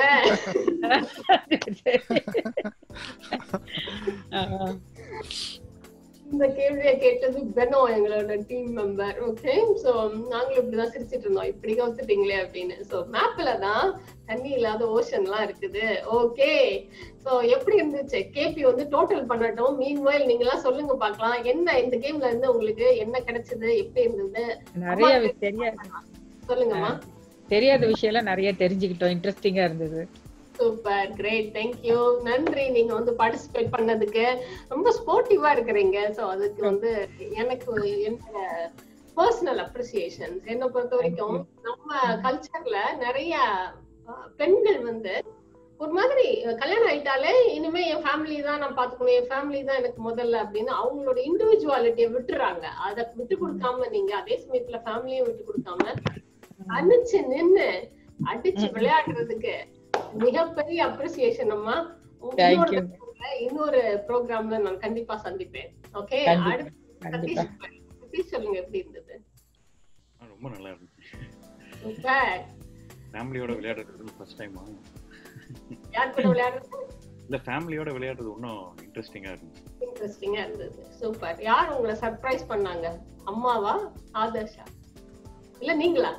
இந்த கேள்வியை கேட்டது பெனோ எங்களோட டீம் மெம்பர் ஓகே சோ நாங்களும் இப்படிதான் சிரிச்சிட்டு இருந்தோம் இப்படி கவுத்துட்டீங்களே அப்படின்னு சோ மேப்ல தான் தண்ணி இல்லாத ஓஷன் எல்லாம் இருக்குது ஓகே சோ எப்படி இருந்துச்சு கேபி வந்து டோட்டல் பண்ணட்டும் மீன் வயல் நீங்க எல்லாம் சொல்லுங்க பாக்கலாம் என்ன இந்த கேம்ல இருந்து உங்களுக்கு என்ன கிடைச்சது எப்படி இருந்தது நிறைய வி- தெரியாது சொல்லுங்கம்மா தெரியாத விஷயம் எல்லாம் நிறைய தெரிஞ்சுக்கிட்டோம் இன்ட்ரெஸ்டிங்கா இருந்தது சூப்பர் கிரேட் தேங்க்யூ நன்றி நீங்க வந்து பார்ட்டிசிபேட் பண்ணதுக்கு ரொம்ப ஸ்போர்ட்டிவா இருக்கிறீங்க சோ அதுக்கு வந்து எனக்கு என்னோட பர்சனல் அப்ரிசியேஷன் என்னை பொறுத்த வரைக்கும் நம்ம கல்ச்சர்ல நிறைய அஹ், பெண்கள் வந்து ஒரு மாதிரி அஹ், கல்யாணம் ஆயிட்டாலே இனிமே என் ஃபேமிலி தான் நான் பாத்துக்கணும் என் ஃபேமிலி தான் எனக்கு முதல்ல அப்படின்னு அவங்களோட இண்டிவிஜுவாலிட்டியை விட்டுறாங்க அதை விட்டு கொடுக்காம நீங்க அதே சமயத்துல ஃபேமிலியும் விட்டு கொடுக்காம அடிச்சு நின்னு அடிச்சு விளையாடுறதுக்கு மிகப்பெரிய அப்ரிசியேஷன் அம்மா Thank இன்னொரு you. தடவை இன்னொரு ப்ரோக்ராம்ல நான் கண்டிப்பா சந்திப்பேன் ஓகே கண்டிப்பா, அடுத்து கண்டிப்பா சதீஷ் சதீஷ் சொல்லுங்க எப்படி இருந்தது ஆ, ரொம்ப நல்லா இருந்துச்சு சூப்பர் ஃபேமிலியோட விளையாடுறது ஃபர்ஸ்ட் டைமா யார் கூட விளையாடுறது இல்ல ஃபேமிலியோட விளையாடுறது இன்னும் இன்ட்ரெஸ்டிங்கா இருந்துச்சு இன்ட்ரெஸ்டிங்கா இருந்தது சூப்பர் யார் உங்களை சர்ப்ரைஸ் பண்ணாங்க அம்மாவா ஆதர்ஷா இல்ல நீங்களா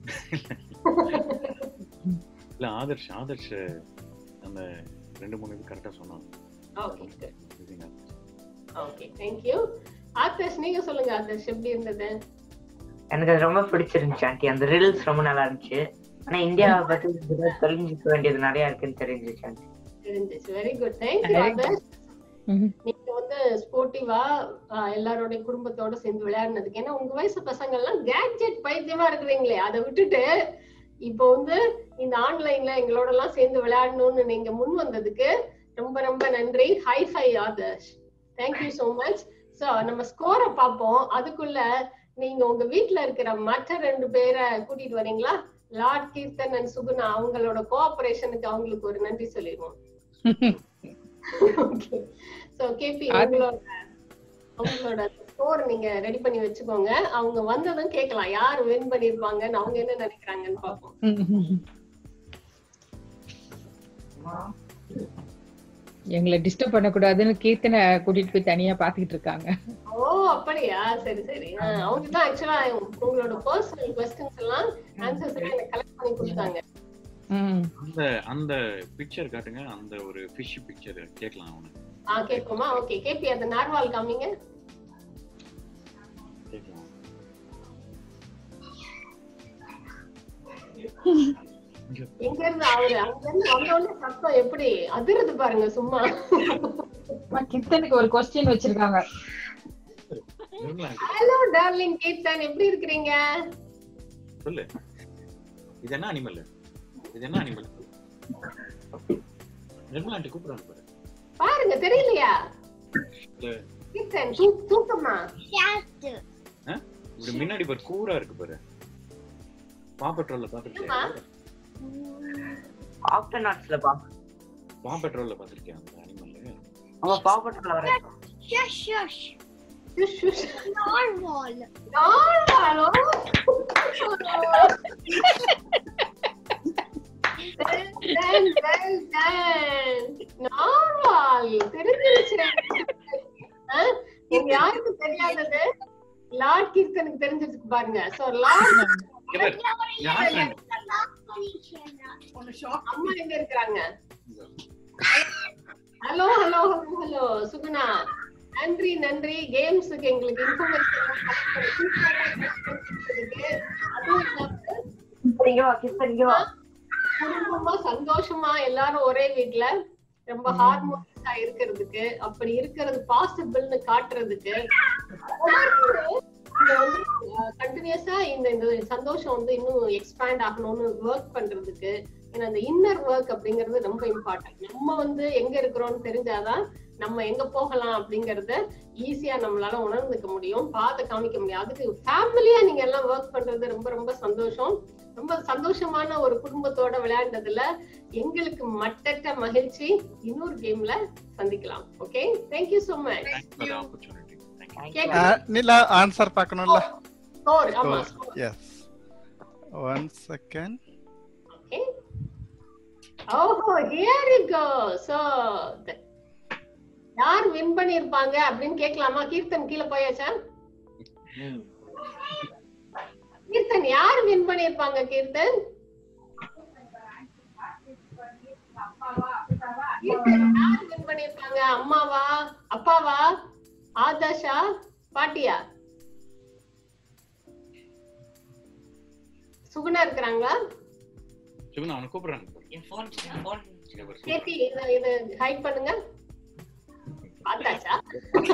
இல்ல ஆதர்ஷ் ஆதர்ஷ் அந்த ரெண்டு மூணு இது கரெக்டா சொன்னாங்க ஓகே Confusing ஆ இருந்துச்சு. ஓகே தேங்க்யூ ஆதர்ஷ் நீங்க சொல்லுங்க ஆதர்ஷ் எப்படி இருந்தது எனக்கு அது ரொம்ப பிடிச்சிருந்துச்சு ஆண்டி அந்த ரீல்ஸ் ரொம்ப நல்லா இருந்துச்சு ஆனா இந்தியாவை பத்தி இதுல தெரிஞ்சுக்க வேண்டியது நிறைய இருக்குன்னு தெரிஞ்சிச்சு ஆண்டி தெரிஞ்சிச்சு very good thank you Very good. Adarsh ம்ஹும். நீங்க வந்து ஸ்போர்ட்டிவா எல்லாரோட குடும்பத்தோட சேர்ந்து விளையாடுனதுக்கு ஏன்னா உங்க வயசு பசங்க எல்லாம் கேட்ஜெட் பைத்தியமா இருக்கிறீங்களே அதை விட்டுட்டு இப்போ வந்து இந்த ஆன்லைன்ல எங்களோட எல்லாம் சேர்ந்து விளையாடணும்னு நீங்க முன் வந்ததுக்கு ரொம்ப ரொம்ப நன்றி high five Adarsh thank you so much so நம்ம ஸ்கோரை பார்ப்போம் அதுக்குள்ள நீங்க உங்க வீட்ல இருக்கிற மற்ற ரெண்டு பேரை கூட்டிட்டு வரீங்களா லார்ட் கீர்த்தன் அண்ட் சுகுணா அவங்களோட கோஆபரேஷனுக்கு அவங்களுக்கு ஒரு நன்றி சொல்லிடுவோம் ஓகே சோ கேபி அது- உங்களோட உங்களோட ஸ்கோர் நீங்க ரெடி பண்ணி வச்சுக்கோங்க அவங்க வந்ததும் கேட்கலாம் யார் வின் பண்ணிருப்பாங்கன்னு அவங்க என்ன நினைக்கிறாங்கன்னு பாப்போம் எங்களை டிஸ்டர்ப் பண்ணக்கூடாதுன்னு கீர்த்தனை கூட்டிட்டு போய் தனியா பாத்துக்கிட்டு இருக்காங்க ஓ அப்படியா சரி சரி ஆஹ் அவங்க தான் ஆக்சுவலா உங்களோட பர்சனல் கொஸ்டின்ஸ் எல்லாம் ஆன்சர்ஸ் எல்லாம் எனக்கு கலெக்ட் பண்ணி கொடுத்தாங்க ம். அந்த அந்த பிக்சர் காட்டுங்க அந்த ஒரு ஃபிஷ் பிக்சர் கேட்கலாம் அவனுக்கு ஆ கேட்போமா ஓகே கேபி அந்த நார்வால் காமிங்க கேட்கலாம் எங்க இருந்து அவரு அங்க இருந்து வந்த உடனே சத்தம் எப்படி அதிருது பாருங்க சும்மா அம்மா, கீர்த்தனுக்கு ஒரு கொஸ்டின் வச்சிருக்காங்க Nirmala aunty, hello darling Keerthan எப்படி இருக்கிறீங்க சொல்லு இது என்ன அனிமல் இது என்ன அனிமல் நிர்மலா ஆண்டி கூப்பிடுறாங்க பாரு பாருங்க தெரியலையா இல்ல, கீர்த்தன் தூ- தூக்கமா இப்படி முன்னாடி பாரு கூரா இருக்கு பாரு பாம்பெட்ரோல்ல பாத்துருக்கியா ஆப்டர்நாட்ஸ்ல பா பாம்பெட்ரோல்ல பாத்துருக்கியா அந்த அனிமல் அவன் பாப்பட்ல வர Shush, shush. ஷுஷ், ஷுஷ். Narwhal. நார்வாலோ? Well done, well done. Narwal. தெரிஞ்சிருச்சு. ஆ? இது யாருக்கு தெரியாதது லார்ட் கீர்த்தனுக்கு தெரிஞ்சிருக்கு பாருங்க சோ லார்ட் யார் friend? அம்மா எங்க இருக்கிறாங்க hello hello hello hello Suguna நன்றி நன்றி கேம்ஸுக்கு எங்களுக்கு இன்ஃபர்மேஷன் குடும்பமா சந்தோஷமா எல்லாரும் ஒரே வீட்ல ரொம்ப ஹார்மோனியஸா இருக்கிறதுக்கு அப்படி இருக்கிறது பாசிபிள்னு காட்டுறதுக்கு கண்டினியூஸா இந்த இந்த சந்தோஷம் வந்து இன்னும் எக்ஸ்பேண்ட் ஆகணும்னு ஒர்க் பண்றதுக்கு ஏன்னா அந்த இன்னர் ஒர்க் அப்படிங்கிறது ரொம்ப இம்பார்ட்டன்ட் நம்ம வந்து எங்க இருக்கிறோம்னு தெரிஞ்சாதான் நம்ம எங்க போகலாம் அப்படிங்கறத ஈஸியா நம்மளால உணர்ந்துக்க முடியும் பார்த்து காமிக்க முடியும் அதுக்கு ஃபேமிலியா நீங்க எல்லாம் ஒர்க் பண்றது ரொம்ப ரொம்ப சந்தோஷம் ரொம்ப சந்தோஷமான ஒரு குடும்பத்தோட விளையாண்டதுல எங்களுக்கு மட்டற்ற மகிழ்ச்சி இன்னொரு கேம்ல சந்திக்கலாம் okay thank you so much Thanks for the opportunity. Thank you. Uh, Nila answer பார்க்கணும்ல ஸ்கோர் ஆமா எஸ் ஒன் செகண்ட் ஓகே ஓஹோ ஹியர் யூ கோ சோ யார் வின் பண்ணிருப்பாங்க அப்படின்னு கேட்கலாமா கீர்த்தன் கீழே போயாச்சா கீர்த்தன் யார் வின் பண்ணிருப்பாங்க கீர்த்தன் கீர்த்தன் யார் வின் பண்ணிருப்பாங்க அம்மாவா அப்பாவா ஆதாஷா பாட்டியா சுகுணா இருக்கிறாங்களா சிவன் அவனை கூப்பிடுறாங்க கேட்டி இத இத ஹைட் பண்ணுங்க பார்த்தாச்சா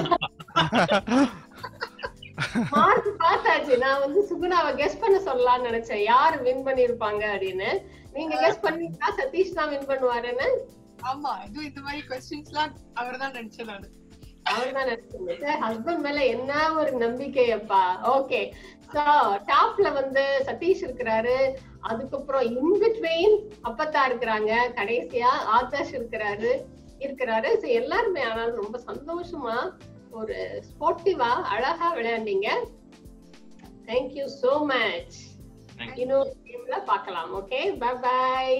மார்க் பார்த்தாச்சு நான் வந்து சுகுணாவை கெஸ் பண்ண சொல்லலாம்னு நினைச்சேன் யார் வின் பண்ணிருப்பாங்க அப்படின்னு நீங்க கெஸ் பண்ணீங்களா சதீஷ் தான் வின் பண்ணுவாருன்னு ஆமா இதுவும் இந்த மாதிரி கொஸ்டின்ஸ்லாம் அவர்தான் நினைச்சேன் நானு அவர்தான் நினைச்சீங்க ஹஸ்பண்ட் மேல என்ன ஒரு நம்பிக்கை அப்பா ஓகே சோ டாப்ல வந்து சதீஷ் இருக்கிறாரு அதுக்கப்புறம் இன் பிட்வீன் அப்பத்தா இருக்கிறாங்க கடைசியா ஆதர்ஷ் இருக்கிறாரு இருக்கிறாரு சோ எல்லாருமே ஆனாலும் ரொம்ப சந்தோஷமா ஒரு ஸ்போர்ட்டிவா அழகா விளையாண்டீங்க தேங்க்யூ சோ மச் Thank இன்னொரு கேம்ல பார்க்கலாம் okay bye bye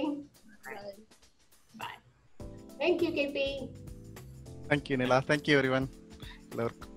bye thank you KP thank you Nila thank you everyone எல்லோருக்கும்